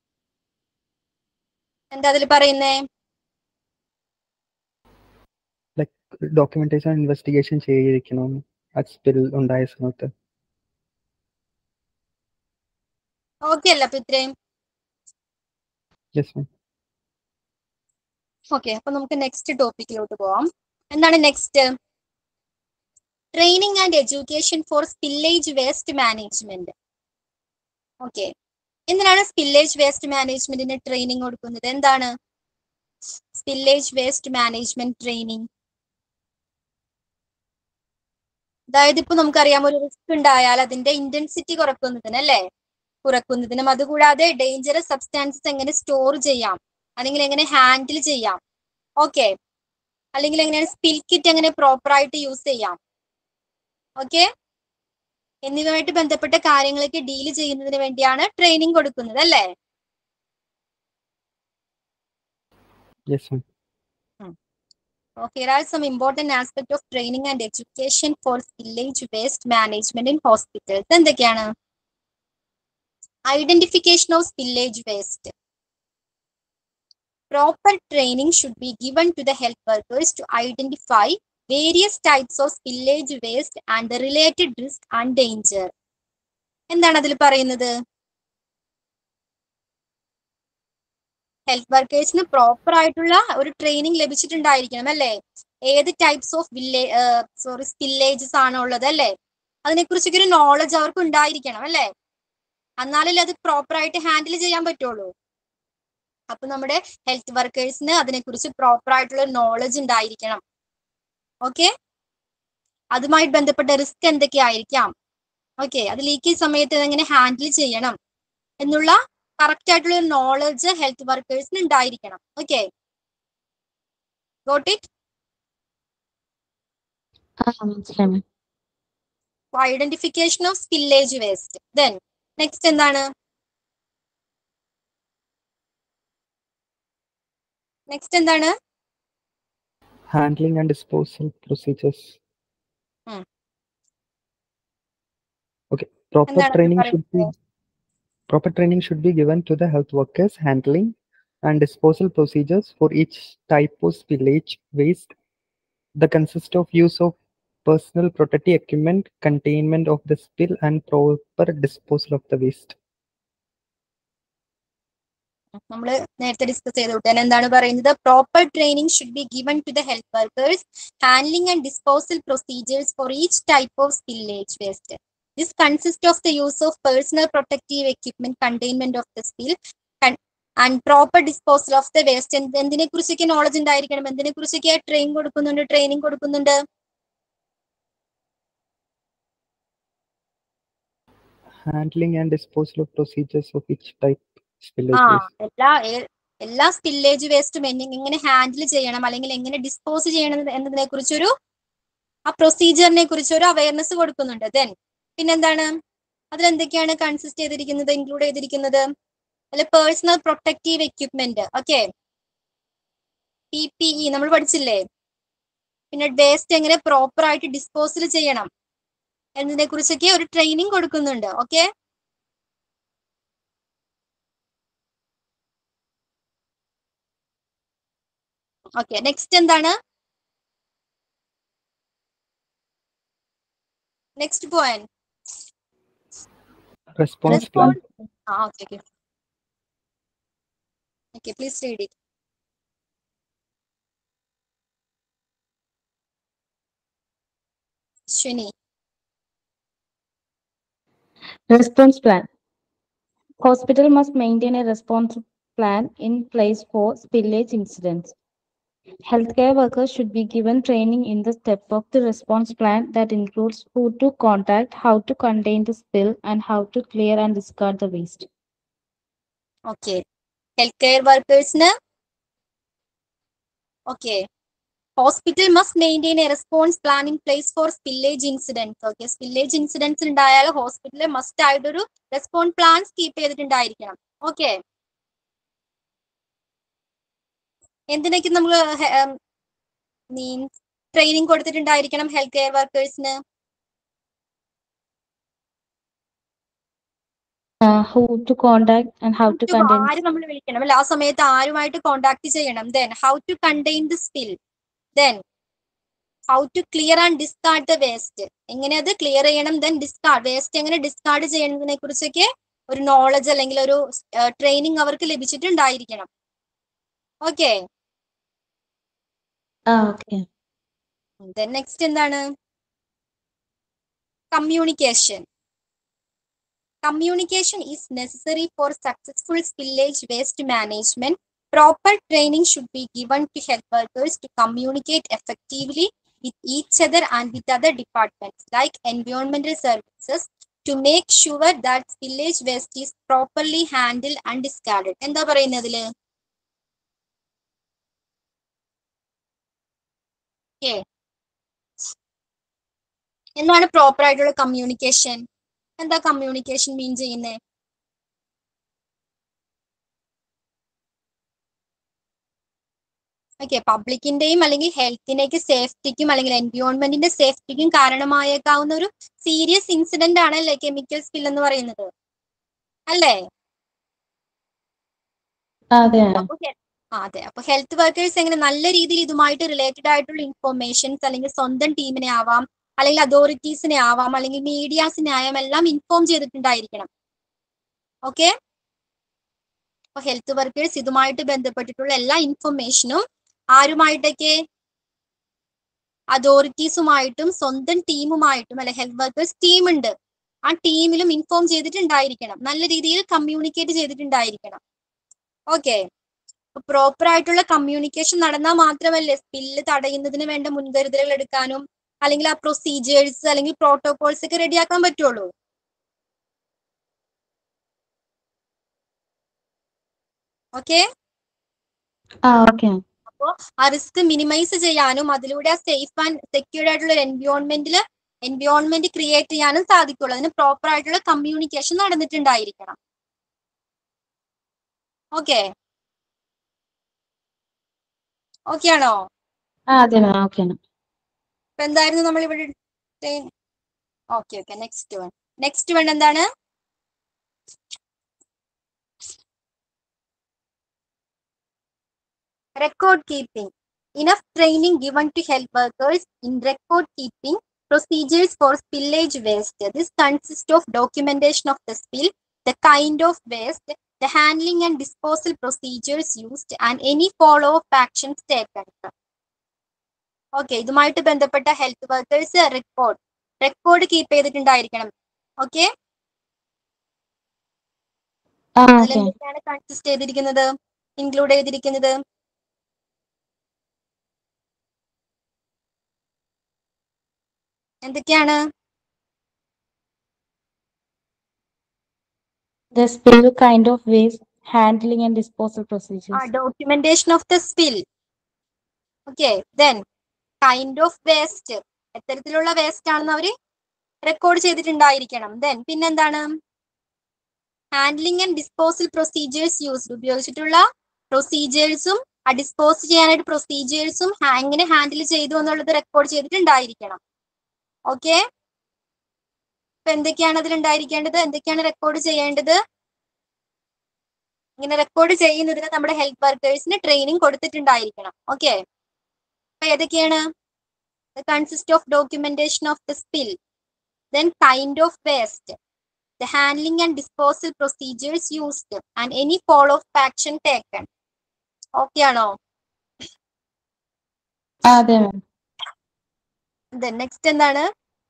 A: എന്താ അതിൽ പറയുന്നേ
C: ലൈക്ക് ഡോക്യുമെന്റേഷൻ ഇൻവെസ്റ്റിഗേഷൻ ചെയ്തിരിക്കണം ആ സ്പിൽ ഉണ്ടായ സമയത്ത്
A: ഓക്കെ അല്ല അപ്പൊ ഇത്രയും
C: യെസ് മാം
A: ഓക്കെ അപ്പൊ നമുക്ക് നെക്സ്റ്റ് ടോപ്പിക്കിലോട്ട് പോവാം എന്താണ് next training and education for spillage waste management okay എന്തിനാണ് സ്പില്ലേജ് വേസ്റ്റ് മാനേജ്മെന്റിന് ട്രെയിനിങ് കൊടുക്കുന്നത് എന്താണ് സ്പില്ലേജ് വേസ്റ്റ് മാനേജ്മെന്റ് ട്രെയിനിങ് അതായത് ഇപ്പൊ നമുക്കറിയാം ഒരു റിസ്ക് ഉണ്ടായാൽ അതിന്റെ ഇന്റൻസിറ്റി കുറക്കുന്നതിന് അല്ലേ കുറക്കുന്നതിനും അതുകൂടാതെ ഡേഞ്ചറസ് സബ്സ്റ്റാൻസസ് എങ്ങനെ സ്റ്റോർ ചെയ്യാം അല്ലെങ്കിൽ എങ്ങനെ ഹാൻഡിൽ ചെയ്യാം ഓക്കെ അല്ലെങ്കിൽ എങ്ങനെയാണ് സ്പിൽ കിറ്റ് എങ്ങനെ പ്രോപ്പർ ആയിട്ട് യൂസ് ചെയ്യാം ഓക്കെ എന്നിവയുമായിട്ട് ബന്ധപ്പെട്ട കാര്യങ്ങളൊക്കെ ഡീൽ ചെയ്യുന്നതിന് വേണ്ടിയാണ് ട്രെയിനിങ് കൊടുക്കുന്നത് അല്ലേ
C: yes ma'am
A: Okay, here are some important aspects of training and education for spillage waste management in hospitals. എന്തൊക്കെയാണ് identification of spillage waste proper training should be given to the health workers to identify various types of spillage waste and the related risk and danger. എന്താണ് അതിൽ പറയുന്നത് health വർക്കേഴ്സിന് proper ആയിട്ടുള്ള ഒരു training ലഭിച്ചിട്ടുണ്ടായിരിക്കണം അല്ലേ ഏത് types of വില്ലേ sorry spillages ആണ് ഉള്ളത് അല്ലേ അതിനെക്കുറിച്ചൊക്കെ ഒരു നോളജ് അവർക്ക് ഉണ്ടായിരിക്കണം അല്ലേ എന്നാലല്ലേ അത് പ്രോപ്പർ ആയിട്ട് ഹാൻഡിൽ ചെയ്യാൻ പറ്റുള്ളൂ അപ്പൊ നമ്മുടെ ഹെൽത്ത് വർക്കേഴ്സിന് അതിനെക്കുറിച്ച് പ്രോപ്പർ ആയിട്ടുള്ള നോളജ് ഉണ്ടായിരിക്കണം ഓക്കെ അതുമായി ബന്ധപ്പെട്ട റിസ്ക് എന്തൊക്കെയായിരിക്കാം ഓക്കെ അത് ലീക്കേജ് സമയത്ത് എങ്ങനെ ഹാൻഡിൽ ചെയ്യണം എന്നുള്ള കറക്റ്റ് ആയിട്ടുള്ള ഒരു നോളജ് ഹെൽത്ത് വർക്കേഴ്സിന് ഉണ്ടായിരിക്കണം ഓക്കെ ഗോട്ട് ഇറ്റ്
B: മനസ്സിലായി
A: identification of spillage waste then next എന്താണ് നെക്സ്റ്റ് എന്താണ്
C: handling and disposal procedures Proper
A: എന്താണ്
C: training should be
A: പറയുന്നത്
C: proper training should be given to the health workers handling and disposal procedures for each type of spillage waste. The consist of use of personal protective equipment, containment of the spill, and proper disposal of the waste.
A: നമ്മൾ നേരത്തെ discuss ചെയ്ത് വിട്ടേനെ എന്താണ് പറയുന്നത് proper training should be given to the health workers handling and disposal procedures for each type of spillage waste this consist of the use of personal protective equipment containment of the spill and proper disposal of the waste എന്തിനെ കുറിച്ചൊക്കെ knowledge ഉണ്ടായിരിക്കണം എന്തിനെ കുറിച്ചൊക്കെ train കൊടുക്കുന്നുണ്ട് training കൊടുക്കുന്നുണ്ട്
C: Handling and disposal of procedures of each type spillage
A: ആ
C: waste.
A: എല്ലാ ഏ- എല്ലാ സ്പില്ലേജ് വേസ്റ്റും എങ്ങനെ ഹാൻഡിൽ ചെയ്യണം അല്ലെങ്കിൽ എങ്ങനെ ഡിസ്പോസ് ചെയ്യണം എന്നതിനെ കുറിച്ചൊരു ആ പ്രൊസീജിയറിനെ കുറിച്ച് ഒരു അവയർനെസ് കൊടുക്കുന്നുണ്ട് ദെൻ പിന്നെന്താണ് അതിലെന്തൊക്കെയാണ് കൺസിസ്റ്റ് ചെയ്തിരിക്കുന്നത് ഇൻക്ലൂഡ് ചെയ്തിരിക്കുന്നത് അല്ലെ personal protective equipment okay P P E നമ്മൾ പഠിച്ചില്ലേ പിന്നെ വേസ്റ്റ് എങ്ങനെ പ്രോപ്പർ ആയിട്ട് ഡിസ്പോസൽ ചെയ്യണം എന്നതിനെ കുറിച്ചൊക്കെ ഒരു ട്രെയിനിങ് കൊടുക്കുന്നുണ്ട് ഓക്കെ ഓക്കെ നെക്സ്റ്റ് എന്താണ് നെക്സ്റ്റ് പോയിന്റ്
C: Response plan.
A: ആ okay okay okay please read it Shini.
B: Response plan. Hospital must maintain a response plan in place for spillage incidents. Healthcare workers should be given training in the step of the response plan that includes who to contact, how to contain the spill, and how to clear and discard the waste.
A: Okay health care വർക്കേഴ്സിന് okay hospital must maintain a response plan in place for spillage incidents okay spillage incidents ഉണ്ടായാൽ ഹോസ്പിറ്റലിൽ must ആയിട്ടൊരു response plans keep ചെയ്തിട്ടുണ്ടായിരിക്കണം okay എന്തിനൊക്കെ നമ്മൾ means training കൊടുത്തിട്ടുണ്ടായിരിക്കണം health care വർക്കേഴ്സിന്
B: Uh, who to contact and how to contain.
A: ആര് നമ്മൾ വിളിക്കണം അല്ലെ ആ സമയത്ത് ആരുമായിട്ട് കോണ്ടാക്ട് ചെയ്യണം then how to contain the spill then how to clear and discard the waste എങ്ങനെ അത് ക്ലിയർ ചെയ്യണം ദെൻ ഡിസ്കാർഡ് വേസ്റ്റ് എങ്ങനെ ഡിസ്കാർഡ് ചെയ്യുന്നതിനെ കുറിച്ചൊക്കെ ഒരു നോളജ് അല്ലെങ്കിൽ ഒരു ട്രെയിനിങ് അവർക്ക് ലഭിച്ചിട്ടുണ്ടായിരിക്കണം okay
B: Ah, okay.
A: Then next എന്താണ് communication Communication is necessary for successful spillage waste management. Proper training should be given to health workers to communicate effectively with each other and with other departments like environmental services to make sure that spillage waste is properly handled and discarded. എന്താ പറയുന്നതില് Okay. എന്താണ് proper ആയിട്ടുള്ള communication എന്താ communication mean ചെയ്യുന്നത് okay പബ്ലിക്കിന്റെയും അല്ലെങ്കിൽ ഹെൽത്തിനേക്ക് സേഫ്റ്റിക്കും അല്ലെങ്കിൽ എൻവയോൺമെന്റിന്റെ സേഫ്റ്റിക്കും കാരണമായേക്കാവുന്ന ഒരു serious incident ആണ് അല്ലേ കെമിക്കൽ സ്പിൽ എന്ന് പറയുന്നത് അല്ലേ
B: അതെ
A: അപ്പൊ ഹെ- ആ, അതെ അപ്പൊ ഹെൽത്ത് വർക്കേഴ്സ് എങ്ങനെ നല്ല രീതിയിൽ ഇതുമായിട്ട് റിലേറ്റഡ് ആയിട്ടുള്ള ഇൻഫോർമേഷൻസ് അല്ലെങ്കിൽ സ്വന്തം ടീമിനെ ആവാം അല്ലെങ്കിൽ അതോറിറ്റീസിനെ ആവാം അല്ലെങ്കിൽ മീഡിയാസിനെ ആവാം എല്ലാം ഇൻഫോം ചെയ്തിട്ടുണ്ടായിരിക്കണം ഓക്കെ അപ്പൊ ഹെൽത്ത് വർക്കേഴ്സ് ഇതുമായിട്ട് ബന്ധപ്പെട്ടിട്ടുള്ള എല്ലാ ഇൻഫർമേഷനും ആരുമായിട്ടൊക്കെ അതോറിറ്റീസുമായിട്ടും സ്വന്തം ടീമുമായിട്ടും അല്ലെ ഹെൽത്ത് വർക്കേഴ്സ് ടീം ഉണ്ട് ആ ടീമിലും ഇൻഫോം ചെയ്തിട്ടുണ്ടായിരിക്കണം നല്ല രീതിയിൽ കമ്മ്യൂണിക്കേറ്റ് ചെയ്തിട്ടുണ്ടായിരിക്കണം ഓക്കെ പ്രോപ്പർ ആയിട്ടുള്ള കമ്മ്യൂണിക്കേഷൻ നടന്നാൽ മാത്രമല്ലേ സ്പില്ല് തടയുന്നതിന് വേണ്ട മുൻകരുതലുകൾ എടുക്കാനും അല്ലെങ്കിൽ ആ പ്രൊസീജിയേഴ്സ് അല്ലെങ്കിൽ പ്രോട്ടോകോൾസ് ഒക്കെ റെഡിയാക്കാൻ പറ്റുള്ളൂ ഓക്കെ
B: ആ ഓക്കെ
A: ആ റിസ്ക് മിനിമൈസ് ചെയ്യാനും അതിലൂടെ ആ സേഫ് ആൻഡ് സെക്യൂർഡ് ആയിട്ടുള്ള ഒരു എൻവയോൺമെന്റിൽ എൻവയോൺമെന്റ് ക്രിയേറ്റ് ചെയ്യാനും സാധിക്കുള്ളൂ അതിന് പ്രോപ്പർ ആയിട്ടുള്ള കമ്മ്യൂണിക്കേഷൻ നടന്നിട്ടുണ്ടായിരിക്കണം ഓക്കെ ഓക്കെ ആണോ
B: ആ അതെ ഓക്കെ
A: ഇപ്പൊ എന്തായിരുന്നു നമ്മൾ ഇവിടെ okay okay next one next one എന്താണ് record keeping. Enough training given to health workers in record keeping procedures for spillage waste. This consists of documentation of the spill, the kind of waste, the handling and disposal procedures used, and any follow-up actions taken. Okay ഇതുമായിട്ട് ബന്ധപ്പെട്ട health workers record record keep ചെയ്തിട്ടുണ്ടായിരിക്കണം okay
B: ആ okay
A: അതിലെന്തൊക്കെയാണ് consist ചെയ്തിരിക്കുന്നത് include ചെയ്തിരിക്കുന്നത് എന്തൊക്കെയാണ്
B: The spill kind of waste, handling and disposal
A: ആ
B: procedures.
A: Documentation of the spill okay then kind of waste എത്തരത്തിലുള്ള വേസ്റ്റ് ആണെന്ന് അവര് റെക്കോർഡ് ചെയ്തിട്ടുണ്ടായിരിക്കണം ദെൻ പിന്നെന്താണ് handling and disposal procedures used ഉപയോഗിച്ചിട്ടുള്ള പ്രൊസീജിയേഴ്സും ആ ഡിസ്പോസ് ചെയ്യാനായിട്ട് പ്രൊസീജിയേഴ്സും എങ്ങനെ ഹാൻഡിൽ ചെയ്തു എന്നുള്ളത് റെക്കോർഡ് ചെയ്തിട്ടുണ്ടായിരിക്കണം ഓക്കെ ഇപ്പൊ എന്തൊക്കെയാണ് അതിൽ ഉണ്ടായിരിക്കേണ്ടത് എന്തൊക്കെയാണ് റെക്കോർഡ് ചെയ്യേണ്ടത് ഇങ്ങനെ റെക്കോർഡ് ചെയ്യുന്നതിന് നമ്മുടെ ഹെൽത്ത് വർക്കേഴ്സിന് ട്രെയിനിങ് കൊടുത്തിട്ടുണ്ടായിരിക്കണം ഓക്കെ അപ്പൊ ഏതൊക്കെയാണ് consist of documentation of the spill then kind of waste the handling and disposal procedures used and any follow up action taken okay ആണോ
B: ആ, അതെ മാം
A: ദെൻ നെക്സ്റ്റ് എന്താണ്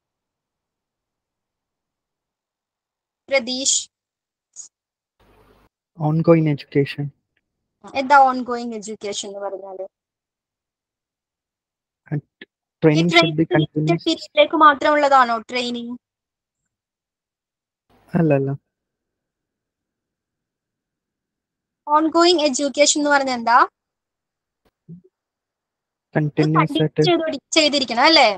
A: പ്രതീഷ്
C: Ongoing education.
A: എന്താ ongoing education എന്ന് പറഞ്ഞാല് ഈ
C: Training should be
A: training
C: continuous.
A: പീരീഡിലേക്ക് മാത്രമുള്ളതാണോ ട്രെയിനിങ്
C: അല്ല അല്ല
A: ഓൺഗോയിങ് എഡ്യൂക്കേഷൻ എന്ന് പറഞ്ഞാൽ എന്താ
C: കണ്ടിന്യൂസ്
A: കണ്ടിന്യൂ
C: ആയിട്ട്
A: ചെയ്തോടി- ചെയ്തിരിക്കണം അല്ലേ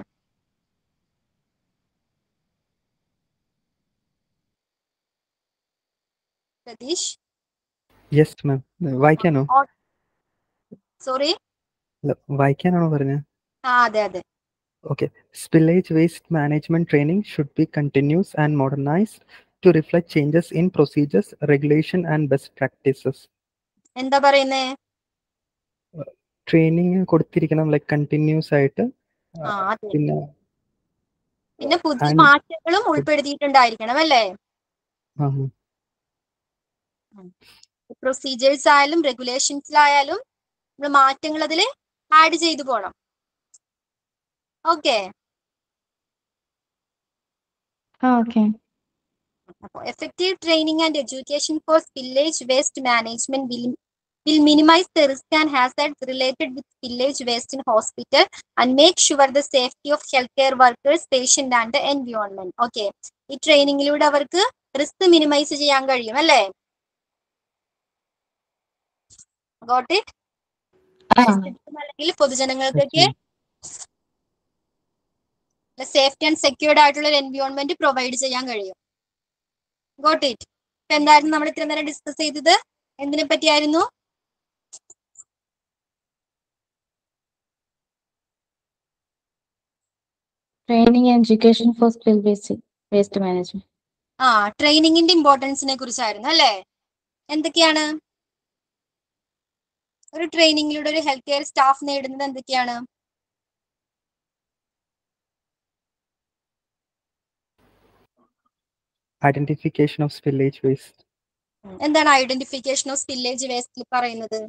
A: പ്രതീഷ്
C: യെസ് മാം വായിക്കാനോ
A: സോറി
C: അല്ല, വായിക്കാനാണോ പറഞ്ഞത്
A: ആ അതെ അതെ
C: Okay. Spillage waste management training should be continuous and modernized to reflect changes in procedures, regulation, and best practices.
A: എന്താ പറയുന്നേ
C: ട്രെയിനിങ് കൊടുത്തിരിക്കണം ലൈക്ക് കണ്ടിന്യൂസ് ആയിട്ട്
A: ആ അതെ
C: പിന്നെ
A: പിന്നെ പുതിയ
C: and-
A: മാറ്റങ്ങളും ഉൾപ്പെടുത്തിയിട്ടുണ്ടായിരിക്കണം അല്ലേ
C: ആ,
A: പ്രൊസീജിയേഴ്സ് ആയാലും റെഗുലേഷൻസിലായാലും നമ്മൾ മാറ്റങ്ങൾ അതിൽ ആഡ് ചെയ്തു പോണം ഓക്കെ
B: ആ ഓക്കെ
A: അപ്പോൾ effective training and education for spillage waste management will will minimize the risk and hazards related with spillage waste in hospital and make sure the safety of healthcare workers, patient and the environment. Okay. ഈ ട്രെയിനിങ്ങിലൂടെ അവർക്ക് risk minimise ചെയ്യാൻ കഴിയും അല്ലേ got it
B: ആ
A: അല്ലെങ്കിൽ പൊതുജനങ്ങൾക്കൊക്കെ safety and secured ആയിട്ടുള്ള ഒരു environment provide ചെയ്യാൻ കഴിയും ഗോട്ട് ഇറ്റ് ഇപ്പൊ എന്തായിരുന്നു നമ്മൾ ഇത്ര നേരം ഡിസ്കസ് ചെയ്തത് എന്തിനെ പറ്റിയായിരുന്നു
B: training and education for skill waste waste management
A: ആ ട്രെയിനിങ്ങിന്റെ ഇമ്പോർട്ടൻസിനെ കുറിച്ചായിരുന്നു അല്ലേ എന്തൊക്കെയാണ് ഒരു ട്രെയിനിങ്ങിലൂടെ ഒരു ഹെൽത്ത് കെയർ സ്റ്റാഫ് നേടുന്നത് എന്തൊക്കെയാണ്
C: identification of spillage waste,
A: എന്താണ് ഐഡന്റിഫിക്കേഷൻ ഓഫ് സ്പില്ലേജ് വേസ്റ്റിൽ പറയുന്നത്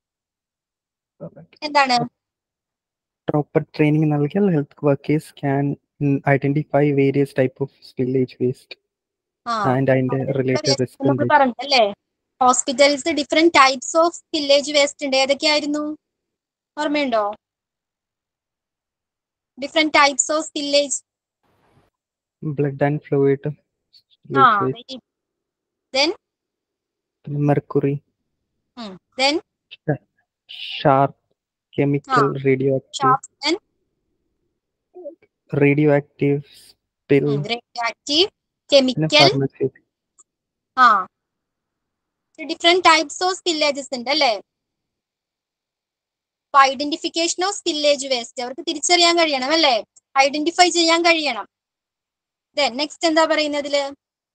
A: എന്താണ്
C: proper training നൽകിയാൽ health workers can mm, identify various type of spillage waste
A: ആ
C: and അതിന്റെ related risk
A: നമുക്ക് പറഞ്ഞു അല്ലേ hospitals different types of spillage waste ഉണ്ട് ഏതൊക്കെയായിരുന്നു ഓർമ്മയുണ്ടോ different types of spillage
C: blood and fluid
A: ആ
C: spillage waste,
A: ദെൻ
C: mercury,
A: ദെൻ
C: sharp chemical radioactive
A: sharp then
C: radioactive spill
A: radioactive
C: പിന്നെ
A: കെമിക്കൽ
C: pharmaceutical
A: ആ ഡിഫറെന്റ് ടൈപ്സ് ഓഫ് സ്പില്ലേജസ് ഉണ്ട് അല്ലേ അപ്പൊ ഐഡന്റിഫിക്കേഷൻ ഓഫ് സ്പില്ലേജ് വേസ്റ്റ് അവർക്ക് തിരിച്ചറിയാൻ കഴിയണം അല്ലേ ഐഡന്റിഫൈ ചെയ്യാൻ കഴിയണം ദെൻ നെക്സ്റ്റ് എന്താ പറയുന്നതില്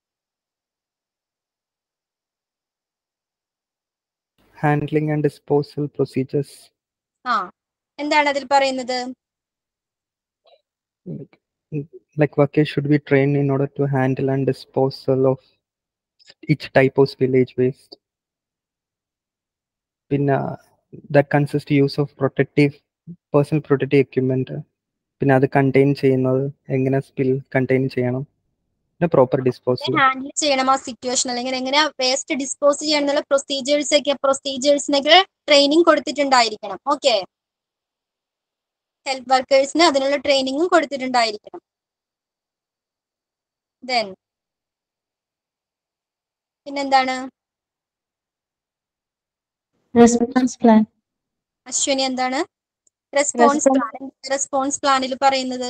C: handling and disposal procedures
A: ആ എന്താണ് അതിൽ പറയുന്നത്
C: like, like workers should be trained in order to handle and disposal of each type of spillage waste പിന്നെ that consists use of protective personal protective equipment പിന്നെ അത് contain ചെയ്യുന്നത് എങ്ങനെ spill contain ചെയ്യണം പിന്നെ പ്രോപ്പർ ഡിസ്പോസൽ
A: ഹാൻഡിൽ ചെയ്യണം ആ situation അല്ലെങ്കിൽ എങ്ങനെ വേസ്റ്റ് ഡിസ്പോസ് ചെയ്യണം എന്നുള്ള പ്രൊസീജിയേഴ്സ് ഒക്കെ പ്രൊസീജിയേഴ്സിനൊക്കെ ട്രെയിനിങ് കൊടുത്തിട്ടുണ്ടായിരിക്കണം ഓക്കെ ഹെൽത്ത് വർക്കേഴ്സിന് അതിനുള്ള ട്രെയിനിങ്ങും കൊടുത്തിട്ടുണ്ടായിരിക്കണം ദെൻ പിന്നെന്താണ്
B: റെസ്പോൺസ് പ്ലാൻ
A: അശ്വിനി എന്താണ് റെസ്പോൺസ്
B: Response-
A: പ്ലാൻ റെസ്പോൺസ് പ്ലാനിൽ പറയുന്നത്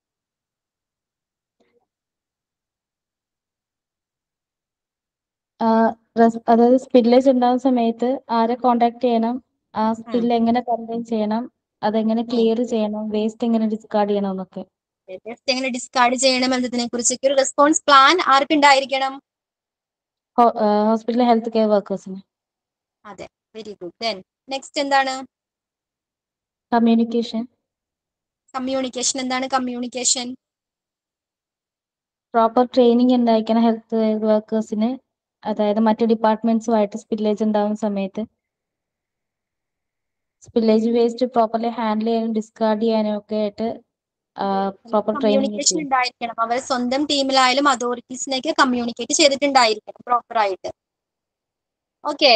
B: അതായത് സ്പില്ലേജ് ഉണ്ടാകുന്ന സമയത്ത് ആരെ കോണ്ടാക്ട് ചെയ്യണം ആ സ്പില്ല് എങ്ങനെ കണ്ടെയ്ൻ ചെയ്യണം അതെങ്ങനെ ക്ലിയർ ചെയ്യണം വേസ്റ്റ് എങ്ങനെ ഡിസ്കാർഡ് ചെയ്യണം എന്നൊക്കെ
A: വേസ്റ്റ് എങ്ങനെ ഡിസ്കാർഡ് ചെയ്യണം എന്നതിനെ കുറിച്ചൊക്കെ ഒരു റെസ്പോൺസ് പ്ലാൻ ആർക്കുണ്ടായിരിക്കണം
B: ഹോസ്പിറ്റൽ ഹെൽത്ത് കെയർ വർക്കേഴ്സിന്
A: അതെ വെരി ഗുഡ് ദെൻ നെക്സ്റ്റ് എന്താണ്
B: കമ്മ്യൂണിക്കേഷൻ
A: കമ്മ്യൂണിക്കേഷൻ എന്താണ് കമ്മ്യൂണിക്കേഷൻ
B: പ്രോപ്പർ ട്രെയിനിങ് ഉണ്ടായിരിക്കണം ഹെൽത്ത് വർക്കേഴ്സിന് അതായത് മറ്റു ഡിപ്പാർട്ട്മെന്റ്സുമായിട്ട് സ്പില്ലേജ് ഉണ്ടാകുന്ന സമയത്ത് സ്പില്ലേജ് വേസ്റ്റ് പ്രോപ്പർലി ഹാൻഡിൽ ചെയ്യാനും ഡിസ്കാർഡ് ചെയ്യാനും ഒക്കെ ആയിട്ട് പ്രോപ്പർ ട്രെയിനിങ്
A: കമ്മ്യൂണിക്കേഷൻ ഉണ്ടായിരിക്കണം അവർ സ്വന്തം ടീമിലായാലും അതോറിറ്റീസിനെയൊക്കെ കമ്മ്യൂണിക്കേറ്റ് ചെയ്തിട്ടുണ്ടായിരിക്കണം പ്രോപ്പർ ആയിട്ട് ഓക്കെ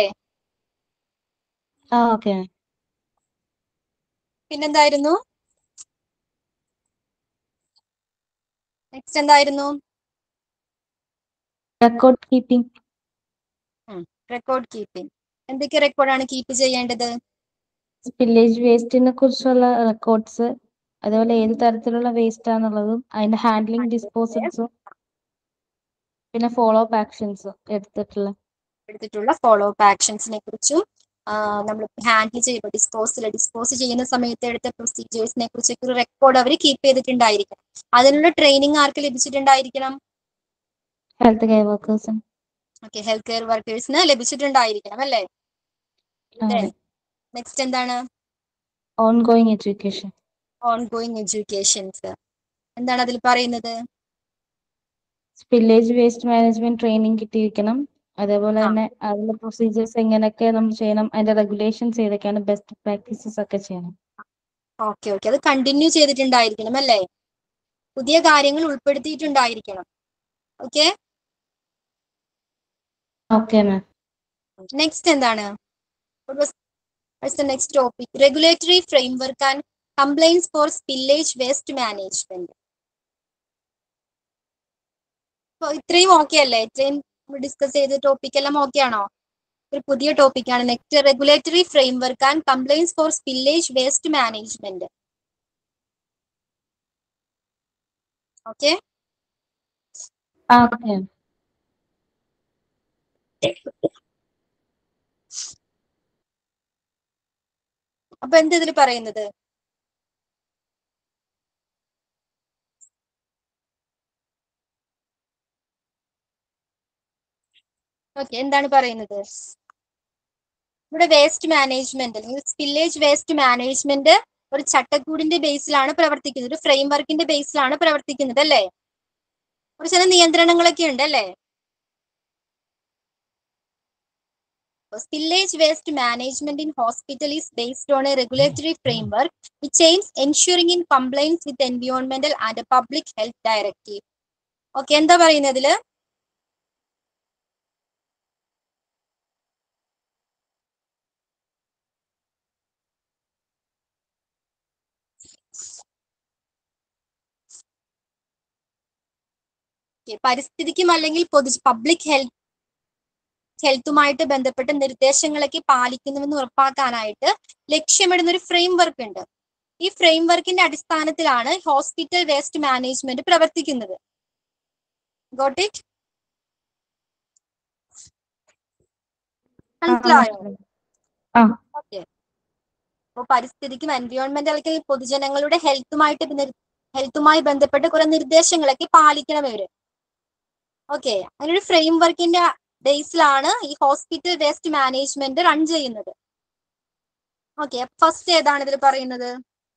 B: ആ ഓക്കെ
A: പിന്നെന്തായിരുന്നു നെക്സ്റ്റ് എന്തായിരുന്നു
B: റെക്കോർഡ് കീപ്പിംഗ്
A: റെക്കോർഡ് കീപ്പിംഗ് എന്തൊക്കെ റെക്കോർഡാണ് കീപ്പ് ചെയ്യേണ്ടത്
B: സ്പില്ലേജ് വേസ്റ്റിനെ കുറിച്ചുള്ള റെക്കോർഡ്സ് അതുപോലെ ഏത് തരത്തിലുള്ള വേസ്റ്റ് ആണെന്നുള്ളതും അതിന്റെ ഹാൻഡ്ലിംഗ് ഡിസ്പോസൽസും പിന്നെ ഫോളോ അപ്പ് ആക്ഷൻസും എടുത്തിട്ടുള്ള
A: എടുത്തിട്ടുള്ള ഫോളോ അപ്പ് ആക്ഷൻസിനെ കുറിച്ചും നമ്മൾ ഹാൻഡിൽ ചെയ്യുമ്പോൾ ഡിസ്പോസൽ ഡിസ്പോസ് ചെയ്യുന്ന സമയത്ത് എടുത്ത പ്രൊസീജിയേഴ്സിനെ കുറിച്ചൊക്കെ ഒരു റെക്കോർഡ് അവർ കീപ്പ് ചെയ്തിട്ടുണ്ടായിരിക്കണം അതിനുള്ള ട്രെയിനിങ് ആർക്ക് ലഭിച്ചിട്ടുണ്ടായിരിക്കണം
B: ഹെൽത്ത് കെയർ വർക്കേഴ്സും
A: ഓക്കെ ഹെൽത്ത് കെയർ വർക്കേഴ്സിന് ലഭിച്ചിട്ടുണ്ടായിരിക്കണം അല്ലേ നെക്സ്റ്റ് എന്താണ്
B: on going education
A: ongoing educations എന്താണ് അതിൽ പറയുന്നത്
B: സ്പില്ലേജ് വേസ്റ്റ് മാനേജ്മെന്റ് ട്രെയിനിങ് കിട്ടിയിരിക്കണം അതേപോലെ
A: ആ.
B: തന്നെ അതിന്റെ പ്രൊസീജിയേഴ്സ് എങ്ങനെയൊക്കെ നമ്മൾ ചെയ്യണം അതിന്റെ റെഗുലേഷൻസ് ഏതൊക്കെയാണ് ബെസ്റ്റ് പ്രാക്ടീസസ് ഒക്കെ ചെയ്യണം
A: ഓക്കെ ഓക്കെ അത് കണ്ടിന്യൂ ചെയ്തിട്ടുണ്ടായിരിക്കണം അല്ലേ പുതിയ കാര്യങ്ങൾ ഉൾപ്പെടുത്തിയിട്ടുണ്ടായിരിക്കണം ഓക്കെ
B: ഓക്കെ മാം
A: നെക്സ്റ്റ് എന്താണ് next topic regulatory framework and compliance for spillage waste management ഇത്രയും ഓക്കെ അല്ലേ ഇത്രയും ഡിസ്കസ് ചെയ്ത ടോപ്പിക് എല്ലാം ഓക്കെ ആണോ ഒരു പുതിയ ടോപ്പിക്കാണ് next regulatory framework and compliance for spillage waste management okay
B: ആ ഓക്കെ
A: അപ്പൊ എന്ത് ഇതിൽ പറയുന്നത് ഓക്കെ എന്താണ് പറയുന്നത് ഇവിടെ വേസ്റ്റ് മാനേജ്മെന്റ് അല്ലെങ്കിൽ സ്പില്ലേജ് വേസ്റ്റ് മാനേജ്മെന്റ് ഒരു ചട്ടക്കൂടിന്റെ ബേസിലാണ് പ്രവർത്തിക്കുന്നത് ഒരു ഫ്രെയിം വർക്കിന്റെ ബേസിലാണ് പ്രവർത്തിക്കുന്നത് അല്ലേ ഒരു ചില നിയന്ത്രണങ്ങളൊക്കെ ഉണ്ട് അല്ലേ spillage waste management in hospital is based on a regulatory framework which aims ensuring in compliance with environmental and public health directive. Okay എന്താ പറയുന്നതില് Okay, പരിസ്ഥിതിക്കും അല്ലെങ്കിൽ പൊതു പബ്ലിക് ഹെൽത്ത് ഹെൽത്തുമായിട്ട് ബന്ധപ്പെട്ട നിർദ്ദേശങ്ങളൊക്കെ പാലിക്കുന്നുവെന്ന് ഉറപ്പാക്കാനായിട്ട് ലക്ഷ്യമിടുന്ന ഒരു ഫ്രെയിം വർക്ക് ഉണ്ട് ഈ ഫ്രെയിം വർക്കിന്റെ അടിസ്ഥാനത്തിലാണ് ഹോസ്പിറ്റൽ വേസ്റ്റ് മാനേജ്മെന്റ് പ്രവർത്തിക്കുന്നത് ഗോട്ട് ഇറ്റ് മനസ്സിലായോ ഓക്കെ അപ്പോൾ പരിസ്ഥിതിക്കും എൻവയോൺമെന്റൽ പൊതുജനങ്ങളുടെ ഹെൽത്തുമായിട്ട് ഹെൽത്തുമായി ബന്ധപ്പെട്ട് കുറെ നിർദ്ദേശങ്ങളൊക്കെ പാലിക്കണം ഇവര് ഓക്കെ അങ്ങനെ ഒരു ഫ്രെയിം വർക്കിന്റെ ബേസിലാണ് ഈ ഹോസ്പിറ്റൽ വേസ്റ്റ് മാനേജ്മെന്റ് റൺ ചെയ്യുന്നത് ഓക്കെ ഫസ്റ്റ് ഏതാണ് ഇതിൽ പറയുന്നത്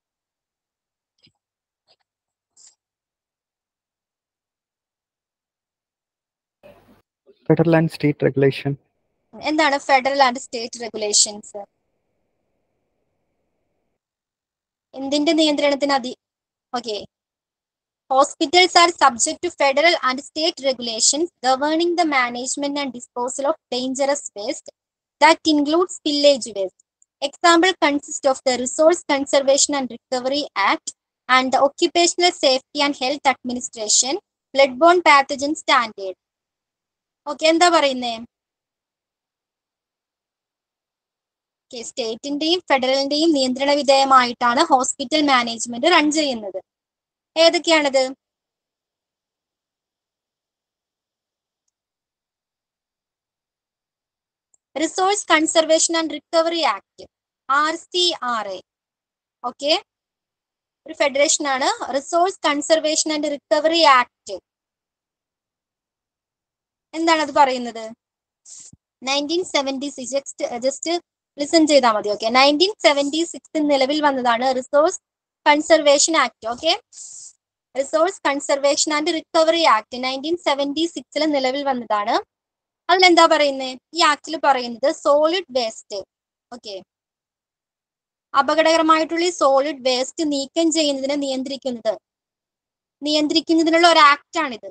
C: Federal and state regulation.
A: എന്താണ് ഫെഡറൽ ആൻഡ് സ്റ്റേറ്റ് റെഗുലേഷൻസ് എന്തിന്റെ നിയന്ത്രണത്തിന് അതി okay hospitals are subject to federal and state regulations governing the management and disposal of dangerous waste that include spillage waste example consist of the resource conservation and recovery act and the occupational safety and health administration blood borne pathogen standard okay എന്താ പറയുന്നേ okay സ്റ്റേറ്റിന്റെയും ഫെഡറലിന്റെയും നിയന്ത്രണ വിധേയമായിട്ടാണ് hospital management run ചെയ്യുന്നത് ഏതൊക്കെയാണത് resource conservation and recovery act R C R A okay ഒരു federation ആണ് resource conservation and recovery act എന്താണ് അത് പറയുന്നത് nineteen seventy six just just listen ചെയ്താൽ മതി ഓക്കെ നയൻറ്റീൻ സെവൻറ്റി സിക്സിൽ നിലവിൽ വന്നതാണ് resource conservation act okay resource conservation and recovery act nineteen seventy സിക്സിൽ നിലവിൽ വന്നതാണ് അതിലെന്താ പറയുന്നത് ഈ ആക്ടിൽ പറയുന്നത് സോളിഡ് വേസ്റ്റ് ഓക്കെ അപകടകരമായിട്ടുള്ള ഈ സോളിഡ് വേസ്റ്റ് നീക്കം ചെയ്യുന്നതിനെ നിയന്ത്രിക്കുന്നത് നിയന്ത്രിക്കുന്നതിനുള്ള ഒരു ആക്ട് ആണിത്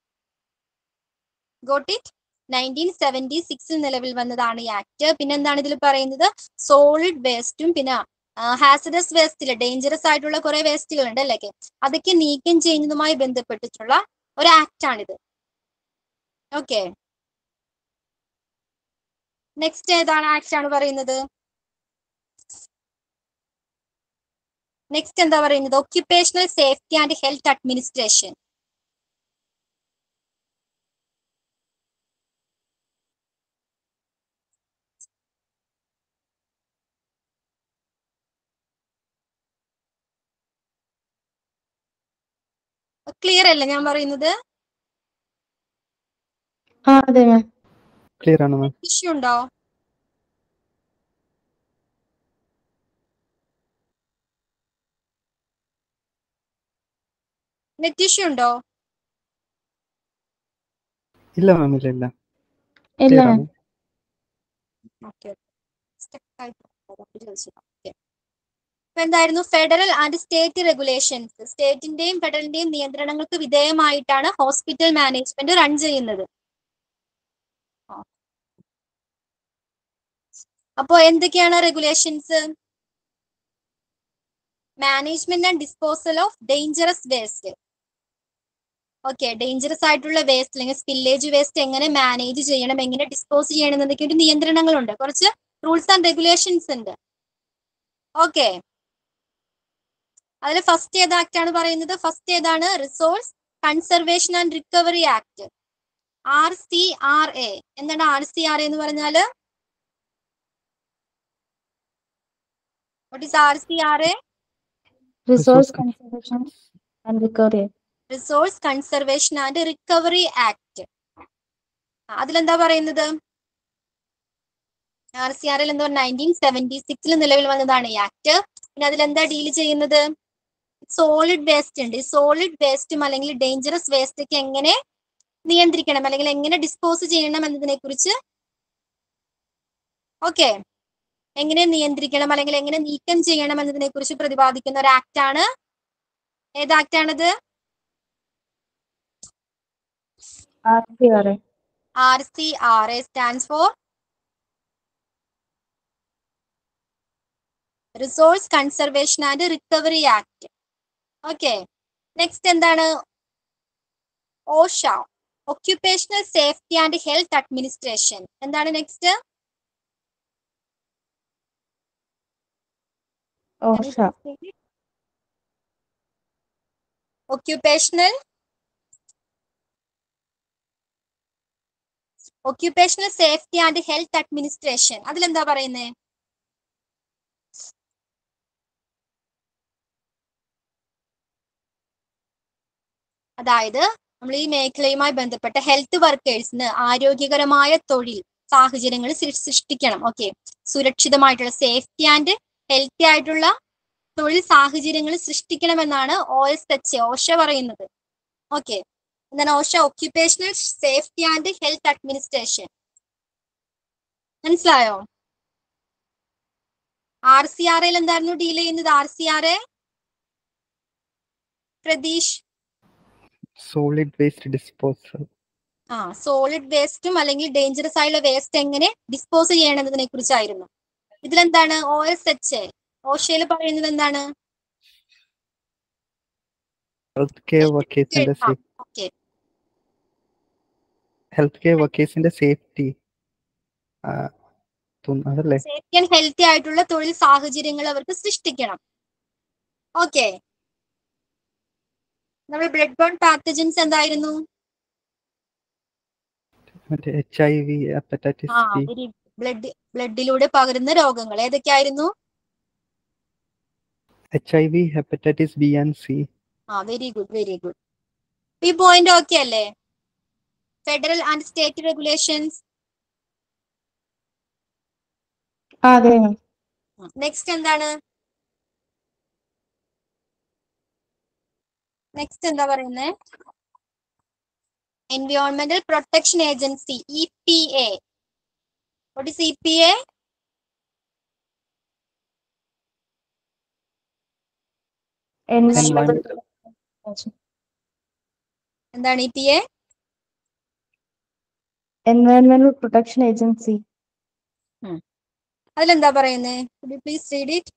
A: ഗോട്ട് ഇറ്റ് നയൻറ്റീൻ സെവൻറ്റി സിക്സിൽ നിലവിൽ വന്നതാണ് ഈ ആക്ട് പിന്നെ എന്താണ് ഇതിൽ പറയുന്നത് സോളിഡ് വേസ്റ്റും പിന്നെ ഹാസഡസ് വേസ്റ്റില് ഡേഞ്ചറസ് ആയിട്ടുള്ള കുറെ വേസ്റ്റുകൾ ഉണ്ട് അല്ലേ അതൊക്കെ നീക്കം ചെയ്യുന്നതുമായി ബന്ധപ്പെട്ടിട്ടുള്ള ഒരു ആക്ട് ആണിത് ഓക്കെ നെക്സ്റ്റ് ഏതാണ് ആക്ട് ആണ് പറയുന്നത് നെക്സ്റ്റ് എന്താ പറയുന്നത് occupational safety and health administration clear അല്ലേ ഞാൻ പറയുന്നത്
B: ആ അതെ മാം
C: Clear ആണ് മാം
A: ഇഷ്യൂ ഉണ്ടോ നെറ്റ് ഇഷ്യൂ ഉണ്ടോ
C: ഇല്ല മാം ഇല്ല ഇല്ല
B: ഇല്ല
C: Clear
B: മാം
C: ആണ്
A: ഓക്കെ അപ്പൊ എന്തായിരുന്നു ഫെഡറൽ ആൻഡ് സ്റ്റേറ്റ് റെഗുലേഷൻസ് സ്റ്റേറ്റിന്റെയും ഫെഡറലിന്റെയും നിയന്ത്രണങ്ങൾക്ക് വിധേയമായിട്ടാണ് ഹോസ്പിറ്റൽ മാനേജ്മെന്റ് റൺ ചെയ്യുന്നത് അപ്പോ എന്തൊക്കെയാണ് regulations management and disposal of dangerous waste okay dangerous ആയിട്ടുള്ള വേസ്റ്റ് അല്ലെങ്കിൽ സ്പില്ലേജ് വേസ്റ്റ് എങ്ങനെ മാനേജ് ചെയ്യണം എങ്ങനെ ഡിസ്പോസ് ചെയ്യണം എന്നൊക്കെ ഒരു നിയന്ത്രണങ്ങളുണ്ട് കുറച്ച് റൂൾസ് ആൻഡ് റെഗുലേഷൻസ് ഉണ്ട് ഓക്കെ അതിൽ ഫസ്റ്റ് ഏത് ആക്ട് ആണ് പറയുന്നത് ഫസ്റ്റ് ഏതാണ് resource conservation and recovery act R C R A എന്താണ് ആർ സി ആർ എന്ന് പറഞ്ഞാല് what is R C R A
B: resource
C: con-
B: conservation and recovery
A: resource conservation and recovery act അതിലെന്താ പറയുന്നത് R C ആറിൽ എന്തോ nineteen seventy സിക്സിൽ നിലവിൽ വന്നതാണ് ഈ ആക്ട് പിന്നെ അതിലെന്താ ഡീൽ ചെയ്യുന്നത് സോളിഡ് വേസ്റ്റ് ഉണ്ട് ഈ സോളിഡ് വേസ്റ്റും അല്ലെങ്കിൽ ഡേഞ്ചറസ് വേസ്റ്റ് ഒക്കെ എങ്ങനെ നിയന്ത്രിക്കണം അല്ലെങ്കിൽ എങ്ങനെ ഡിസ്പോസ് ചെയ്യണം എന്നതിനെ കുറിച്ച് ഓക്കെ എങ്ങനെ നിയന്ത്രിക്കണം അല്ലെങ്കിൽ എങ്ങനെ നീക്കം ചെയ്യണം എന്നതിനെ കുറിച്ച് പ്രതിപാദിക്കുന്ന ഒരു ആക്ട് ആണ് ഏത് ആക്ട് ആണിത്
B: R C R
A: R C R A stands for resource conservation and recovery act okay next എന്താണ് OSHA occupational safety and health administration എന്താണ് next
B: OSHA
A: occupational occupational safety and health administration അതിലെന്താ പറയുന്നത് അതായത് നമ്മൾ ഈ മേഖലയുമായി ബന്ധപ്പെട്ട ഹെൽത്ത് വർക്കേഴ്സിന് ആരോഗ്യകരമായ തൊഴിൽ സാഹചര്യങ്ങൾ സൃ- സൃഷ്ടിക്കണം ഓക്കെ സുരക്ഷിതമായിട്ടുള്ള സേഫ്റ്റി ആൻഡ് ഹെൽത്തി ആയിട്ടുള്ള തൊഴിൽ സാഹചര്യങ്ങൾ സൃഷ്ടിക്കണമെന്നാണ് ഒ എസ് എച്ച് ഓഷ പറയുന്നത് ഓക്കെ എന്താണ് OSHA occupational safety and health administration മനസ്സിലായോ ആർ സി ആർ എൽ എന്തായിരുന്നു ഡീൽ ചെയ്യുന്നത് R C R A Pratheesh
C: solid waste disposal
A: ആ സോളിഡ് വേസ്റ്റും അല്ലെങ്കിൽ ഡേഞ്ചറസ് ആയുള്ള വേസ്റ്റ് എങ്ങനെ ഡിസ്പോസ് ചെയ്യണമെന്നതിനെ കുറിച്ചായിരുന്നു ഇതിലെന്താണ് ഒ എസ് എച്ച് ഓഷയിൽ പറയുന്നത് എന്താണ്
C: healthcare workers ന്റെ
A: ആ,
C: safe
A: ഓക്കെ
C: healthcare workers ന്റെ safety ആ, തോന്നുന്നു അതല്ലേ
A: സേഫ്റ്റി ആൻഡ് ഹെൽത്തി ആയിട്ടുള്ള തൊഴിൽ സാഹചര്യങ്ങൾ അവർക്ക് സൃഷ്ടിക്കണം ഓക്കെ നമ്മൾ ബ്ലഡ് ബോൺ പാത്തജൻസ് എന്തായിരുന്നു
C: മറ്റേ എച്ച് ഐ വി ഹെപ്പറ്റൈറ്റിസ്
A: ആ
C: ബി
A: വെരി ബ്ലഡ് ബ്ലഡിലൂടെ പകരുന്ന രോഗങ്ങൾ ഏതൊക്കെയായിരുന്നു
C: H I V hepatitis B and C
A: ആ വെരി ഗുഡ് വെരി ഗുഡ് ഈ പോയിന്റ് ഓക്കെ അല്ലേ ഫെഡറൽ ആൻഡ് സ്റ്റേറ്റ് റെഗുലേഷൻസ്
B: ആ അതെ മാം
A: നെക്സ്റ്റ് എന്താണ് നെക്സ്റ്റ് എന്താ പറയുന്നത് എൻവയോൺമെന്റൽ protection agency E P A what is E P A
B: environmental
A: എന്താണ് E P A
B: environmental protection agency
A: അതിലെന്താ പറയുന്നത് please read it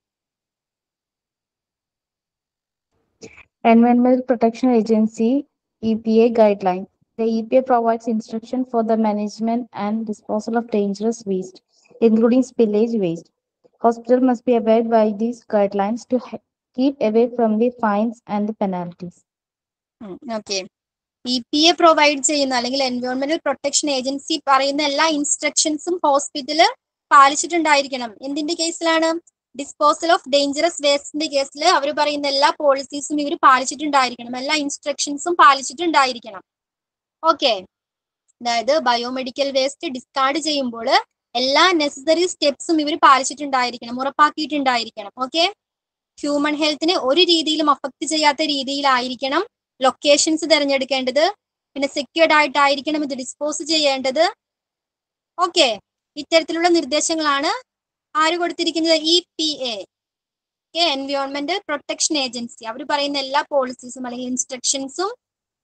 B: Environmental Protection Agency EPA guideline. The EPA provides instruction for the management and disposal of dangerous waste, including spillage waste. Hospital must be abide by these guidelines to he- keep away from the fines and the penalties.
A: Okay E P A provide ചെയ്യുന്ന അല്ലെങ്കിൽ എൻവയോൺമെന്റൽ protection agency പറയുന്ന എല്ലാ ഇൻസ്ട്രക്ഷൻസും hospital പാലിച്ചിട്ടുണ്ടായിരിക്കണം എന്തിന്റെ കേസിലാണ് disposal of dangerous വേസ്റ്റിന്റെ കേസിൽ അവർ പറയുന്ന എല്ലാ പോളിസീസും ഇവർ പാലിച്ചിട്ടുണ്ടായിരിക്കണം എല്ലാ ഇൻസ്ട്രക്ഷൻസും പാലിച്ചിട്ടുണ്ടായിരിക്കണം ഓക്കെ അതായത് ബയോമെഡിക്കൽ വേസ്റ്റ് ഡിസ്കാർഡ് ചെയ്യുമ്പോൾ എല്ലാ നെസസറി സ്റ്റെപ്സും ഇവർ പാലിച്ചിട്ടുണ്ടായിരിക്കണം ഉറപ്പാക്കിയിട്ടുണ്ടായിരിക്കണം ഓക്കെ ഹ്യൂമൻ ഹെൽത്തിനെ ഒരു രീതിയിലും അഫക്ട് ചെയ്യാത്ത രീതിയിലായിരിക്കണം ലൊക്കേഷൻസ് തിരഞ്ഞെടുക്കേണ്ടത് പിന്നെ സെക്യൂർഡ് ആയിട്ടായിരിക്കണം ഇത് ഡിസ്പോസ് ചെയ്യേണ്ടത് ഓക്കെ ഇത്തരത്തിലുള്ള നിർദ്ദേശങ്ങളാണ് ആര് കൊടുത്തിരിക്കുന്നത് ഇ പി എ എൻവയോൺമെന്റൽ പ്രൊട്ടക്ഷൻ ഏജൻസി അവർ പറയുന്ന എല്ലാ പോളിസീസും അല്ലെങ്കിൽ ഇൻസ്ട്രക്ഷൻസും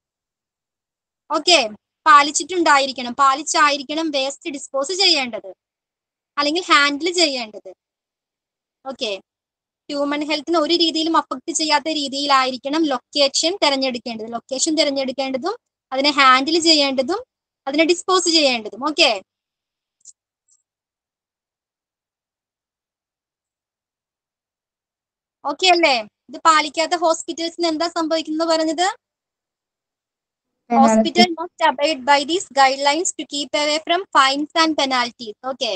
A: ഓക്കെ പാലിച്ചിട്ടുണ്ടായിരിക്കണം പാലിച്ചായിരിക്കണം വേസ്റ്റ് ഡിസ്പോസ് ചെയ്യേണ്ടത് അല്ലെങ്കിൽ ഹാൻഡിൽ ചെയ്യേണ്ടത് ഓക്കെ ഹ്യൂമൻ ഹെൽത്തിനെ ഒരു രീതിയിലും അഫക്ട് ചെയ്യാത്ത രീതിയിലായിരിക്കണം ലൊക്കേഷൻ തിരഞ്ഞെടുക്കേണ്ടത് ലൊക്കേഷൻ തിരഞ്ഞെടുക്കേണ്ടതും അതിനെ ഹാൻഡിൽ ചെയ്യേണ്ടതും അതിനെ ഡിസ്പോസ് ചെയ്യേണ്ടതും ഓക്കെ ഓക്കെ അല്ലേ ഇത് പാലിക്കാത്ത ഹോസ്പിറ്റൽസിന് എന്താ സംഭവിക്കുന്നത് പറഞ്ഞത് hospital must abide by these guidelines to keep away from fines and penalties okay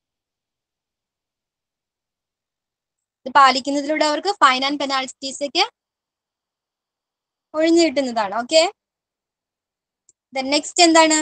A: ഇത് പാലിക്കുന്നതിലൂടെ അവർക്ക് ഫൈൻ ആൻഡ് പെനാൽറ്റീസ് ഒക്കെ ഒഴിഞ്ഞു കിട്ടുന്നതാണ് ഓക്കെ നെക്സ്റ്റ് എന്താണ്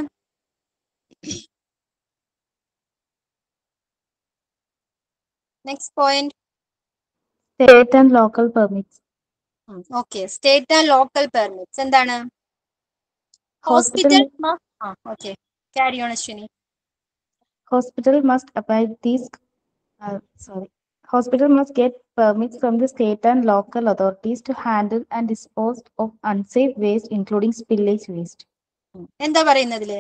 A: next point
B: State and local permits.
A: Okay state and local permits എന്താണ്
B: Hospital,
A: hospital ആ okay carry on Ashwini
B: hospital must abide these, uh, sorry. Hospital must get permits from the state and local authorities to handle and dispose of unsafe waste, including spillage waste.
A: എന്താ പറയുന്നതില്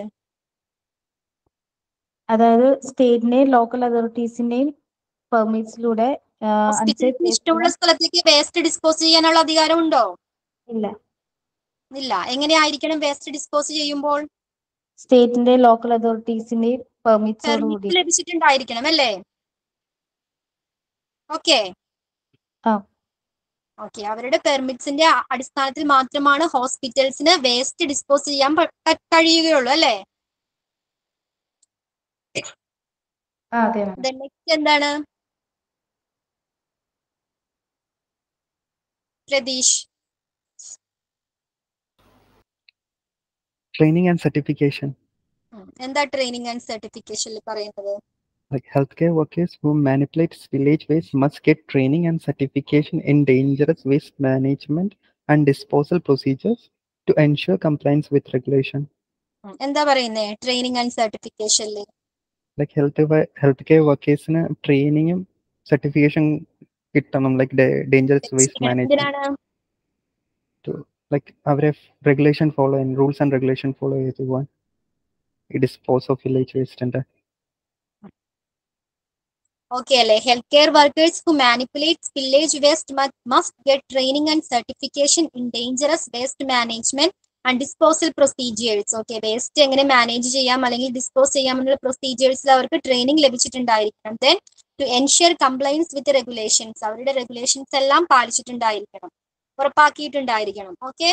B: അതായത് സ്റ്റേറ്റിന്റെയും local അതോറിറ്റീസിന്റെയും പെർമിറ്റ്സിലൂടെ
A: ഹോസ്പിറ്റലിന് ഇഷ്ടമുള്ള സ്ഥലത്തേക്ക് waste dispose ചെയ്യാനുള്ള അധികാരം ഉണ്ടോ
B: ഇല്ല
A: ഇല്ല എങ്ങനെയായിരിക്കണം വേസ്റ്റ് ഡിസ്പോസ് ചെയ്യുമ്പോൾ
B: സ്റ്റേറ്റിന്റെ ലോക്കൽ അതോറിറ്റീസിന്റെയും പെർമിറ്റ്സോടുകൂടി
A: പെർമിറ്റ് ലഭിച്ചിട്ടുണ്ടായിരിക്കണം അല്ലേ ഓക്കെ
B: ആ.
A: ഓക്കെ അവരുടെ പെർമിറ്റ്സിന്റെ അടിസ്ഥാനത്തിൽ മാത്രമാണ് ഹോസ്പിറ്റൽസിന് വേസ്റ്റ് ഡിസ്പോസ് ചെയ്യാൻ പ- ക- കഴിയുകയുള്ളൂ അല്ലേ
B: ആ അതെ മാം
A: നെക്സ്റ്റ് എന്താണ് പ്രതീഷ്
C: training and certification.
A: ഉം. എന്താ ട്രെയിനിങ് ആൻഡ് സർട്ടിഫിക്കേഷനിൽ പറയുന്നത്
C: Like healthcare workers who manipulate spillage waste must get training and certification in dangerous waste management and disposal procedures to ensure compliance with regulation.
A: ഉം. എന്താ പറയുന്നേ training and സർട്ടിഫിക്കേഷനിൽ
C: Like health healthcare workers ട്രെയിനിങ്ങും certification കിട്ടണം like dangerous waste management
A: എന്തിനാണ്
C: like അവരെ regulation follow ചെയ്യാൻ rules and regulation follow ചെയ്ത് പോവാൻ ഈ ഡിസ്പോസ് ഓഫ് വില്ലേജ് വേസ്റ്റിന്റെ
A: ഓക്കെ അല്ലേ health care workers who manipulate spillage waste must get training and certification in dangerous waste management and disposal procedures okay waste എങ്ങനെ manage ചെയ്യാം അല്ലെങ്കിൽ dispose ചെയ്യാം എന്നുള്ള പ്രൊസീജിയേഴ്സിൽ അവർക്ക് ട്രെയിനിങ് ലഭിച്ചിട്ടുണ്ടായിരിക്കണം then to ensure compliance with regulations അവരുടെ റെഗുലേഷൻസ് എല്ലാം പാലിച്ചിട്ടുണ്ടായിരിക്കണം ഉറപ്പാക്കിയിട്ടുണ്ടായിരിക്കണം ഓക്കെ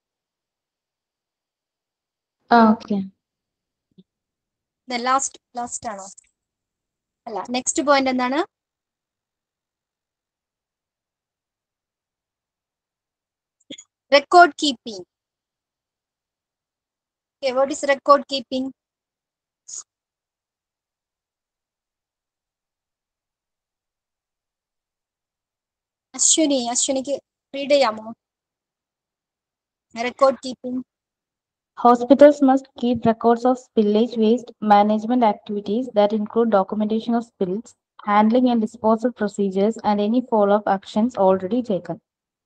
B: Okay.
A: ലാസ്റ്റ് ലാസ്റ്റ് ആണോ അല്ല നെക്സ്റ്റ് പോയിന്റ് എന്താണ് record keeping what is record keeping Ashwini അശ്വിനിക്ക് റീഡ് ചെയ്യാമോ record keeping
B: Hospitals must keep records of spillage waste management activities that include documentation of spills, handling and disposal procedures, and any follow-up actions already taken.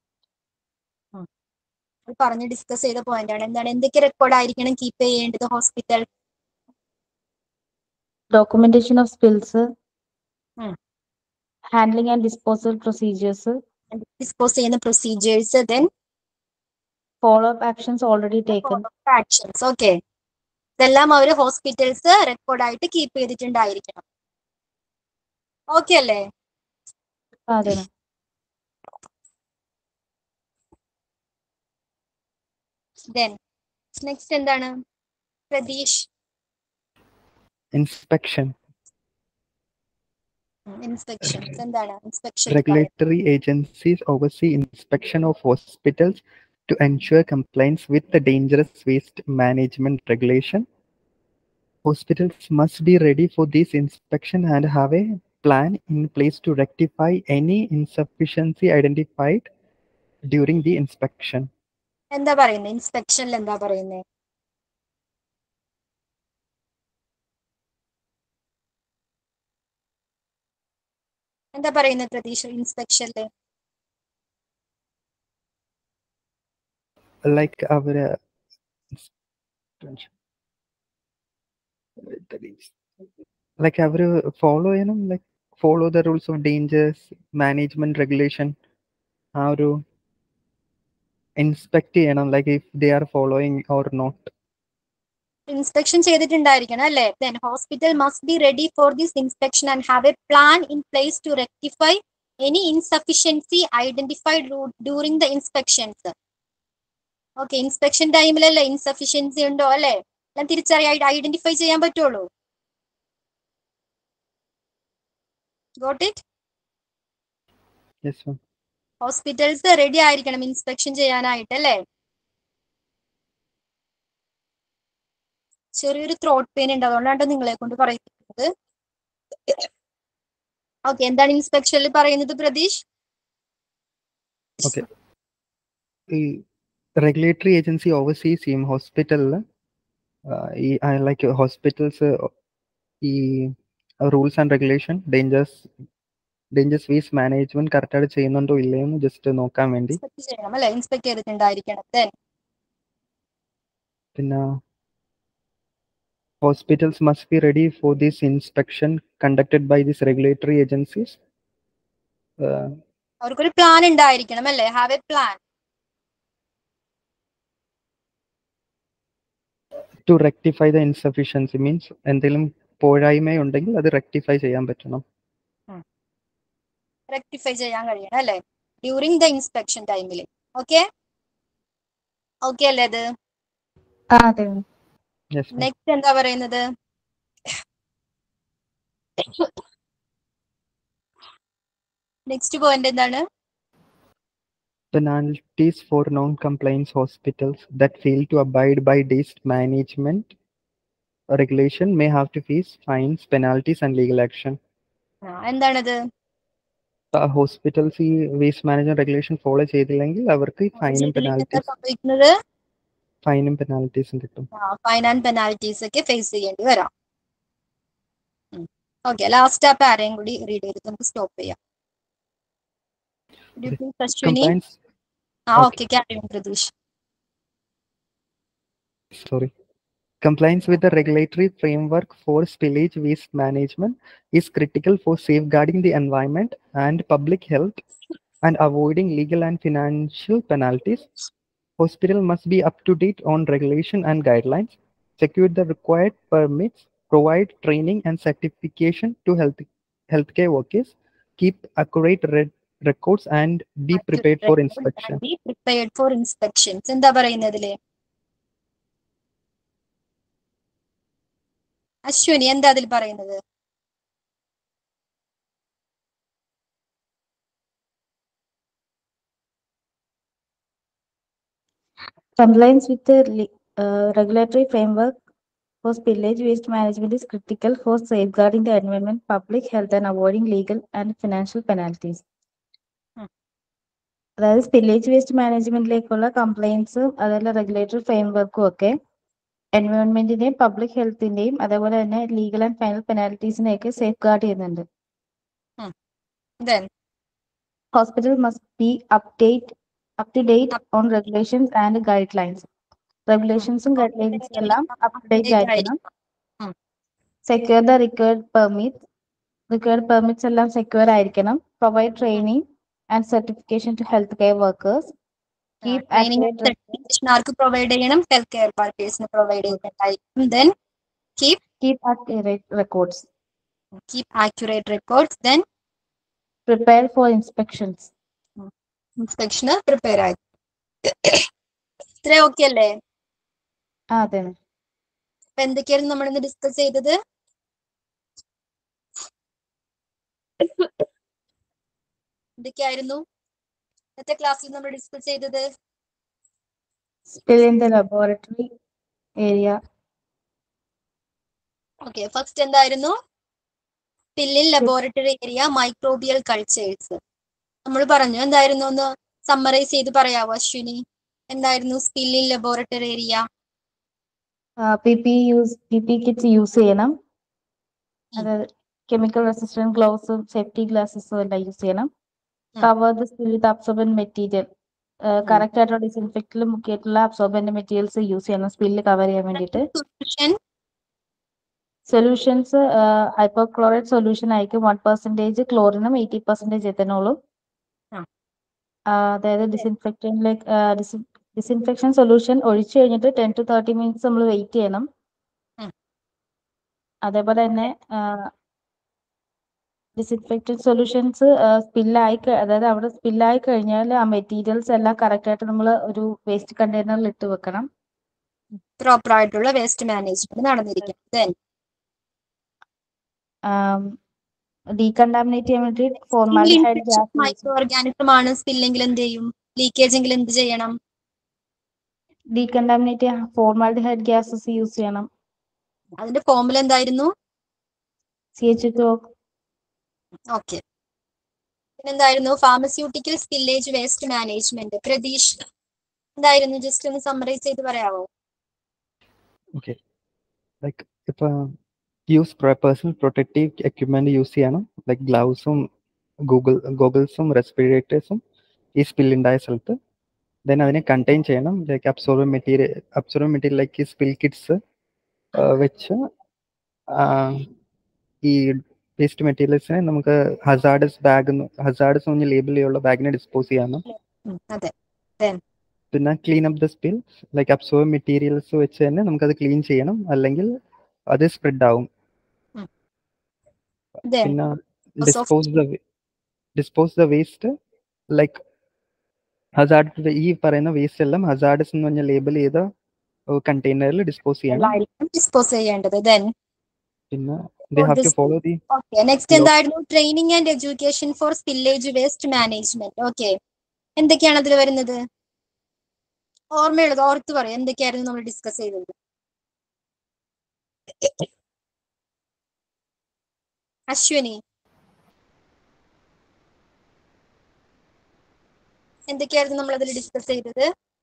A: പറഞ്ഞ് discuss ചെയ്ത point ആണ് എന്താണ് എന്തൊക്കെ record ആയിരിക്കണം keep ചെയ്യേണ്ടത് hospital
B: Documentation of spills,
A: Hmm.
B: handling and disposal procedures,
A: dispose ചെയ്യുന്ന procedures then
B: follow-up actions already taken.
A: Actions okay ഇതെല്ലാം അവര് ഹോസ്പിറ്റൽസ് റെക്കോർഡായിട്ട് കീപ്പ് ചെയ്തിട്ടുണ്ടായിരിക്കണം ഓക്കെ അല്ലേ
B: അതെ
A: ദെൻ നെക്സ്റ്റ് എന്താണ് പ്രതീഷ്
C: ഇൻസ്പെക്ഷൻ
A: ഇൻസ്പെക്ഷൻസ് എന്താണ് inspection
C: regulatory agencies oversee inspection of hospitals to ensure compliance with the dangerous waste management regulation. Hospitals must be ready for this inspection and have a plan in place to rectify any insufficiency identified during the inspection.
A: എന്താ പറയുന്നത് ഇൻസ്പെക്ഷനിൽ എന്താ പറയുന്നത് എന്താ പറയുന്നത് പ്രതീക്ഷ ഇൻസ്പെക്ഷനില്
C: Like our uh, like our follow you know like follow the rules of dangers management regulation ആ ഒരു inspect ചെയ്യണം like if they are following or not
A: inspection ചെയ്തിട്ടുണ്ടായിരിക്കണം അല്ലേ then hospital must be ready for this inspection and have a plan in place to rectify any insufficiency identified during the inspections okay inspection ടൈമിലല്ലേ insufficiency ഉണ്ടോ അല്ലേ എല്ലാം തിരിച്ചറിയാൻ identify ചെയ്യാൻ പറ്റുള്ളൂ got it
C: yes ma'am
A: hospitals ready ആയിരിക്കണം inspection ചെയ്യാനായിട്ട് അല്ലേ ചെറിയൊരു ത്രോട്ട് പെയിൻ ഉണ്ട് അതുകൊണ്ടാണ് നിങ്ങളെ കൊണ്ട് പറയുന്നത് ഓക്കെ എന്താണ് ഇൻസ്പെക്ഷനിൽ പറയുന്നത് പ്രതീഷ്
C: ഓക്കെ ഈ റെഗുലേറ്ററി ഏജൻസി ഓവർസീസ് ചെയ്യും ഹോസ്പിറ്റലിൽ ഈ ലൈക്ക് ഹോസ്പിറ്റൽസ് ഈ rules and regulation dangerous dangerous waste management കറക്റ്റായിട്ട് ചെയ്യുന്നുണ്ടോ ഇല്ലയോ എന്ന് ജസ്റ്റ് നോക്കാൻ വേണ്ടി
A: ഇൻസ്പെക്ട് ചെയ്യണം അല്ലെ ഇൻസ്പെക്ട് ചെയ്തിട്ടുണ്ടായിരിക്കണം Then
C: പിന്നെ hospitals must be ready for this inspection conducted by these regulatory agencies uh,
A: അവർക്കൊരു പ്ലാൻ ഉണ്ടായിരിക്കണം അല്ലേ have a plan
C: to rectify the insufficiency means എന്തെങ്കിലും പോരായ്മ ഉണ്ടെങ്കിൽ അത് റെക്ടിഫൈ ചെയ്യാൻ പറ്റണം
A: റെക്ടിഫൈ ചെയ്യാൻ കഴിയണം അല്ലേ ഡ്യൂറിങ് ദ ഇൻസ്പെക്ഷൻ ടൈമിൽ ഓക്കെ ഓക്കെ അല്ലേ അത്
B: അതെ
C: യെസ്
A: നെക്സ്റ്റ് എന്താ പറയുന്നത് നെക്സ്റ്റ് പോയിന്റ് എന്താണ്
C: penalties for non-compliance hospitals that fail to abide by waste management regulation may have to face fines, penalties, and legal action.
A: ആ, എന്താണത്
C: ഹോസ്പിറ്റൽസ് ഈ വേസ്റ്റ് മാനേജ്മെന്റ് റെഗുലേഷൻ ഫോളോ ചെയ്തില്ലെങ്കിൽ അവർക്ക് ഫൈനും
A: ചെയ്തില്ലെങ്കിൽ എന്താ
C: പെനാൽറ്റീസ്
A: സംഭവിക്കുന്നത്
C: ഫൈനും പെനാൽറ്റീസും കിട്ടും
A: ഫൈൻ ആൻഡ് പെനാൽറ്റീസ് ഒക്കെ ഫേസ് ചെയ്യേണ്ടി വരാം ഓക്കെ ലാസ്റ്റ് ആ പാരയും കൂടി റീഡ് ചെയ്തിട്ട് നമുക്ക് സ്റ്റോപ്പ് ചെയ്യാം Could you please, Ashwini
C: compliance
A: ആ
C: okay.
A: Okay carry Pratheesh
C: sorry compliance with the regulatory framework for spillage waste management is critical for safeguarding the environment and public health and avoiding legal and financial penalties hospital must be up to date on regulation and guidelines secure the required permits provide training and certification to health healthcare workers keep accurate re- records and be prepared for inspection
A: prepared for inspections എന്താ പറയുന്നതില് അശ്വിനി എന്താ അതിൽ പറയുന്നത്
B: Compliance with the le- uh, regulatory framework for spillage waste management is critical for safeguarding the environment, public health, and avoiding legal and financial penalties.
A: ഉം.
B: അതായത് spillage waste മാനേജ്മെന്റിലേക്കുള്ള കംപ്ലൈൻസും അതുപോലെ regulatory ഫ്രെയിംവർക്കും ഒക്കെ എൻവയോൺമെന്റിന്റെയും public ഹെൽത്തിന്റെയും അതേപോലെ തന്നെ ലീഗൽ ആൻഡ് ഫൈനൽ പെനാൽറ്റീസിനെയൊക്കെ safeguard ചെയ്യുന്നുണ്ട്
A: Then,
B: hospital must be update up to date on regulations and guidelines. Regulations and guidelines എല്ലാം up to date ആയിരിക്കണം. Secure the required permits. Required permits എല്ലാം secure ആയിരിക്കണം. Provide training and certification to healthcare workers. Keep
A: training
B: accurate rec-
A: certification ആർക്ക് provide ചെയ്യണം health care വർക്കേഴ്സിന് provide ചെയ്യുന്നുണ്ടായിരിക്കും then
B: keep accurate records.
A: Keep accurate records then
B: Prepare for inspections.
A: ഇൻസ്പെക്ഷന് prepare ആയി ഇത്ര okay അല്ലേ
B: ആ അതെ
A: അപ്പൊ എന്തൊക്കെയായിരുന്നു നമ്മൾ ഇന്ന് ഡിസ്കസ് ചെയ്തത് എന്തൊക്കെയായിരുന്നു ഇന്നത്തെ ക്ലാസ്സിൽ നമ്മൾ ഡിസ്കസ് ചെയ്തത്
B: Spill in the laboratory area.
A: Okay first എന്തായിരുന്നു പില്ലിൽ ലബോറട്ടറി ഏരിയ മൈക്രോബിയൽ കൾച്ചേഴ്സ് നമ്മൾ പറഞ്ഞു എന്തായിരുന്നു ഒന്ന് സമ്മറൈസ് ചെയ്ത് പറയാവോ അശ്വിനി എന്തായിരുന്നു സ്പില്ലിൽ laboratory area
B: P P use P P kits use ചെയ്യണം അതായത് കെമിക്കൽ റെസിസ്റ്റന്റ് ഗ്ലൗസും സേഫ്റ്റി ഗ്ലാസസും എല്ലാം യൂസ് ചെയ്യണം
A: ഉം.
B: Cover the spill with absorbent material correct ആയിട്ടുള്ള ഡിസിൻഫെക്റ്റിൽ മുക്കിയിട്ടുള്ള അബ്സോർബന്റ് മെറ്റീരിയൽസ് യൂസ് ചെയ്യണം സ്പില്ല് കവർ ചെയ്യാൻ വേണ്ടിയിട്ട്
A: സൊല്യൂഷൻ
B: സൊല്യൂഷൻസ് ഹൈപ്പോക്ലോറൈഡ് സൊല്യൂഷൻ ആയിരിക്കും വൺ പെർസെന്റേജ് ക്ലോറിനും എയ്റ്റി പെർസെന്റേജ് എത്തനോളും
A: ആ.
B: അതായത് ഡിസിൻഫെക്റ്റൻറ്റിലേക്ക് ഡിസിൻഫെക്ഷൻ സൊല്യൂഷൻ ഒഴിച്ചു കഴിഞ്ഞിട്ട് ടെൻ ടു തേർട്ടി മിനിറ്റ്സ് നമ്മൾ വെയിറ്റ് ചെയ്യണം
A: ഉം.
B: അതേപോലെ തന്നെ ഡിസിൻഫെക്റ്റഡ് സൊല്യൂഷൻസ് സ്പില്ലായി അതായത് അവിടെ സ്പില്ലായി കഴിഞ്ഞാൽ ആ മെറ്റീരിയൽസ് എല്ലാം കറക്റ്റ് ആയിട്ട് നമ്മൾ ഒരു വേസ്റ്റ് കണ്ടെയ്നറിൽ ഇട്ട് വെക്കണം
A: പ്രോപ്പർ ആയിട്ടുള്ള വേസ്റ്റ് മാനേജ്മെന്റ് നടന്നിരിക്കണം ദെൻ
B: ഡീകണ്ടാമിനേറ്റ് ചെയ്യാൻ വേണ്ടി ഫോർമാലിഹൈഡ് ഗ്യാസ്
A: മൈക്രോ ഓർഗാനിസം ആണ് സ്പില്ലെങ്കിൽ എന്ത് ചെയ്യും ലീക്കേജ് എങ്കിൽ എന്ത് ചെയ്യണം
B: ഡീകണ്ടാമിനേറ്റ് ചെയ്യാൻ ഫോർമാലിഹൈഡ് ഗ്യാസസ് യൂസ് ചെയ്യണം
A: അതിന്റെ ഫോമുല എന്തായിരുന്നു
B: സി എച്ച് ടു
A: ഓക്കെ പിന്നെന്തായിരുന്നു pharmaceutical spillage waste management Pratheesh എന്തായിരുന്നു ജസ്റ്റ് ഒന്ന് സമ്മറൈസ് ചെയ്ത് പറയാവോ
C: ഓക്കെ ലൈക്ക് ഇപ്പൊ use personal protective equipment use ചെയ്യണം ലൈക്ക് ഗ്ലൗസും ഗൂഗിൾ ഗോഗിൾസും റെസ്പിറേറ്റേഴ്സും ഈ സ്പിൽ ഉണ്ടായ സ്ഥലത്ത് ദെൻ അതിനെ കണ്ടെയ്ൻ ചെയ്യണം like absorb material absorb material like ഈ സ്പിൽ കിറ്റ്സ് വെച്ച് ആ, ഈ വേസ്റ്റ് മെറ്റീരിയൽസിനെ നമുക്ക് ഹസാർഡസ് ബാഗ് ഹസാർഡസ് എന്ന് ലേബിൾ ചെയ്യുള്ള ബാഗിനെ ഡിസ്പോസ് ചെയ്യാനും
A: ഉം, അതെ
C: പിന്നെ clean up the spill like absorb materials വെച്ച് തന്നെ നമുക്കത് ക്ലീൻ ചെയ്യണം അല്ലെങ്കിൽ അത് സ്പ്രെഡ് ആവും
A: Then,
C: പിന്നെ
A: of-
C: dispose the dispose the waste like hazard ഈ പറയുന്ന വേസ്റ്റ് എല്ലാം ഹസാർഡസ് എന്ന് പറഞ്ഞ ലേബൽ ചെയ്ത കണ്ടെയ്നറിൽ ഡിസ്പോസ് ചെയ്യണം
A: എല്ലായിരിക്കും ഡിസ്പോസ് ചെയ്യേണ്ടത് ദെൻ
C: പിന്നെ they have to
A: this-
C: follow the
A: okay next എന്തായിരുന്നു training and education for spillage waste management okay എന്തൊക്കെയാണ് അതിൽ വരുന്നത് ഓർമ്മയുള്ളത് ഓർത്ത് പറയാം എന്തൊക്കെയായിരുന്നു നമ്മൾ ഡിസ്കസ് ചെയ്തത് അശ്വിനി എന്തൊക്കെയായിരുന്നു നമ്മൾ അതിൽ ഡിസ്കസ് ചെയ്തത്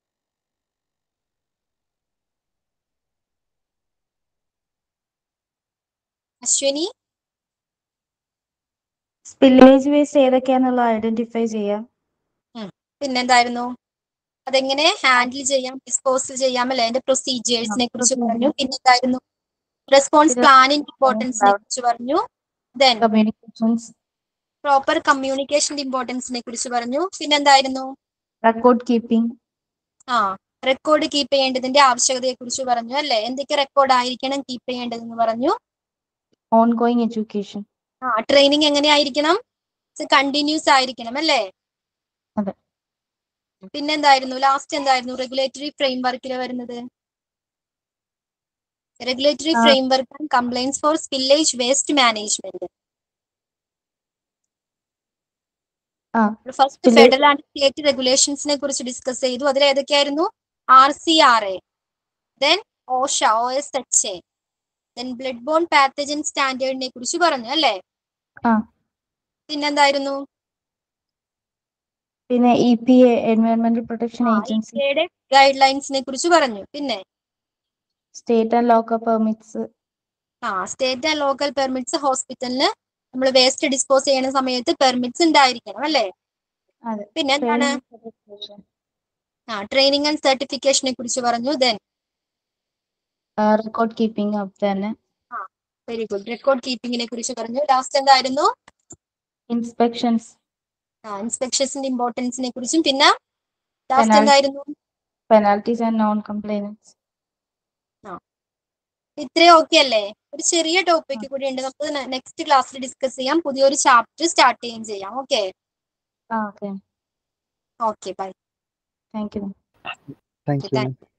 A: അശ്വിനി
B: സ്പില്ലേജ് വേസ്റ്റ് ഏതൊക്കെയാണെന്നുള്ളത് ഐഡന്റിഫൈ ചെയ്യാം
A: പിന്നെന്തായിരുന്നു അതെങ്ങനെ ഹാൻഡിൽ ചെയ്യാം ഡിസ്പോസ് ചെയ്യാം അല്ലെ അതിന്റെ പ്രൊസീജിയേഴ്സിനെ കുറിച്ച് പറഞ്ഞു പിന്നെന്തായിരുന്നു റെസ്പോൺസ്
B: പിന്നെ
A: പ്ലാനിന്റെ ഇമ്പോർട്ടൻസിനെ കുറിച്ച് പറഞ്ഞു ദെൻ
B: കമ്മ്യൂണിക്കേഷൻസ്
A: പ്രോപ്പർ കമ്മ്യൂണിക്കേഷന്റെ ഇമ്പോർട്ടൻസിനെ കുറിച്ച് പറഞ്ഞു പിന്നെന്തായിരുന്നു
B: റെക്കോർഡ് കീപ്പിംഗ്
A: ആ റെക്കോർഡ് കീപ്പ് ചെയ്യേണ്ടതിന്റെ ആവശ്യകതയെ കുറിച്ച് പറഞ്ഞു അല്ലെ എന്തൊക്കെ റെക്കോർഡ് ആയിരിക്കണം കീപ്പ് ചെയ്യേണ്ടതെന്ന് പറഞ്ഞു
B: ഓൺ ഗോയിങ് എഡ്യൂക്കേഷൻ
A: ആ ട്രെയിനിങ് എങ്ങനെയായിരിക്കണം കണ്ടിന്യൂസ് ആയിരിക്കണം അല്ലേ
B: അതെ.
A: പിന്നെന്തായിരുന്നു ലാസ്റ്റ് എന്തായിരുന്നു റെഗുലേറ്ററി ഫ്രെയിം വർക്കിൽ വരുന്നത് റെഗുലേറ്ററി
B: ആ.
A: Framework and compliance for spillage waste management
B: ആ
A: first
B: Spillage-
A: federal and state റെഗുലേഷൻസിനെ കുറിച്ച് ഡിസ്കസ് ചെയ്തു അതിൽ ഏതൊക്കെയായിരുന്നു R C R A then OSHA O S H A then blood borne pathogen സ്റ്റാൻഡേർഡിനെ കുറിച്ച് പറഞ്ഞു അല്ലേ
B: ആ.
A: പിന്നെന്തായിരുന്നു
B: പിന്നെ ഇ പി എ എൻവയോൺമെന്റൽ പ്രൊട്ടക്ഷൻ ഏജൻസി
A: ഇന്ത്യയുടെ ഗൈഡ് ലൈൻസിനെ കുറിച്ച് പറഞ്ഞു പിന്നെ
B: സ്റ്റേറ്റ് ആൻഡ് ലോക്കൽ പെർമിറ്റ്സ്
A: ആ സ്റ്റേറ്റ് ആൻഡ് ലോക്കൽ പെർമിറ്റ്സ് ഹോസ്പിറ്റലിന് നമ്മൾ വേസ്റ്റ് ഡിസ്പോസ് ചെയ്യുന്ന സമയത്ത് പെർമിറ്റ്സ് ഉണ്ടായിരിക്കണം അല്ലേ
B: അതെ.
A: പിന്നെ എന്താണ് ആ ട്രെയിനിങ് ആൻഡ് സർട്ടിഫിക്കേഷനെ കുറിച്ച് പറഞ്ഞു ദെൻ
B: റെക്കോർഡ് കീപ്പിംഗ് അപ്പ് തന്നെ
A: വെരി ഗുഡ് റെക്കോർഡ് കീപ്പിംഗിനെ കുറിച്ച് പറഞ്ഞു ലാസ്റ്റ് എന്തായിരുന്നു
B: ഇൻസ്പെക്ഷൻസ്
A: ആ ഇൻസ്പെക്ഷൻസിന്റെ ഇമ്പോർട്ടൻസിനെ കുറിച്ചും പിന്നെ ലാസ്റ്റ്
B: Penalty.
A: എന്തായിരുന്നു
B: പെനാൽറ്റീസ് ആൻഡ് നോൺ കംപ്ലൈനൻസ്
A: ഇത്രയും ഓക്കെ അല്ലേ ഒരു ചെറിയ ടോപ്പിക് കൂടി ഉണ്ട് നമുക്ക് നെക്സ്റ്റ് ക്ലാസ്സിൽ ഡിസ്കസ് ചെയ്യാം പുതിയൊരു ചാപ്റ്റർ സ്റ്റാർട്ട് ചെയ്യുകയും ചെയ്യാം ഓക്കെ
B: ആ okay
A: okay bye
B: thank you
C: Thank you.
A: Thank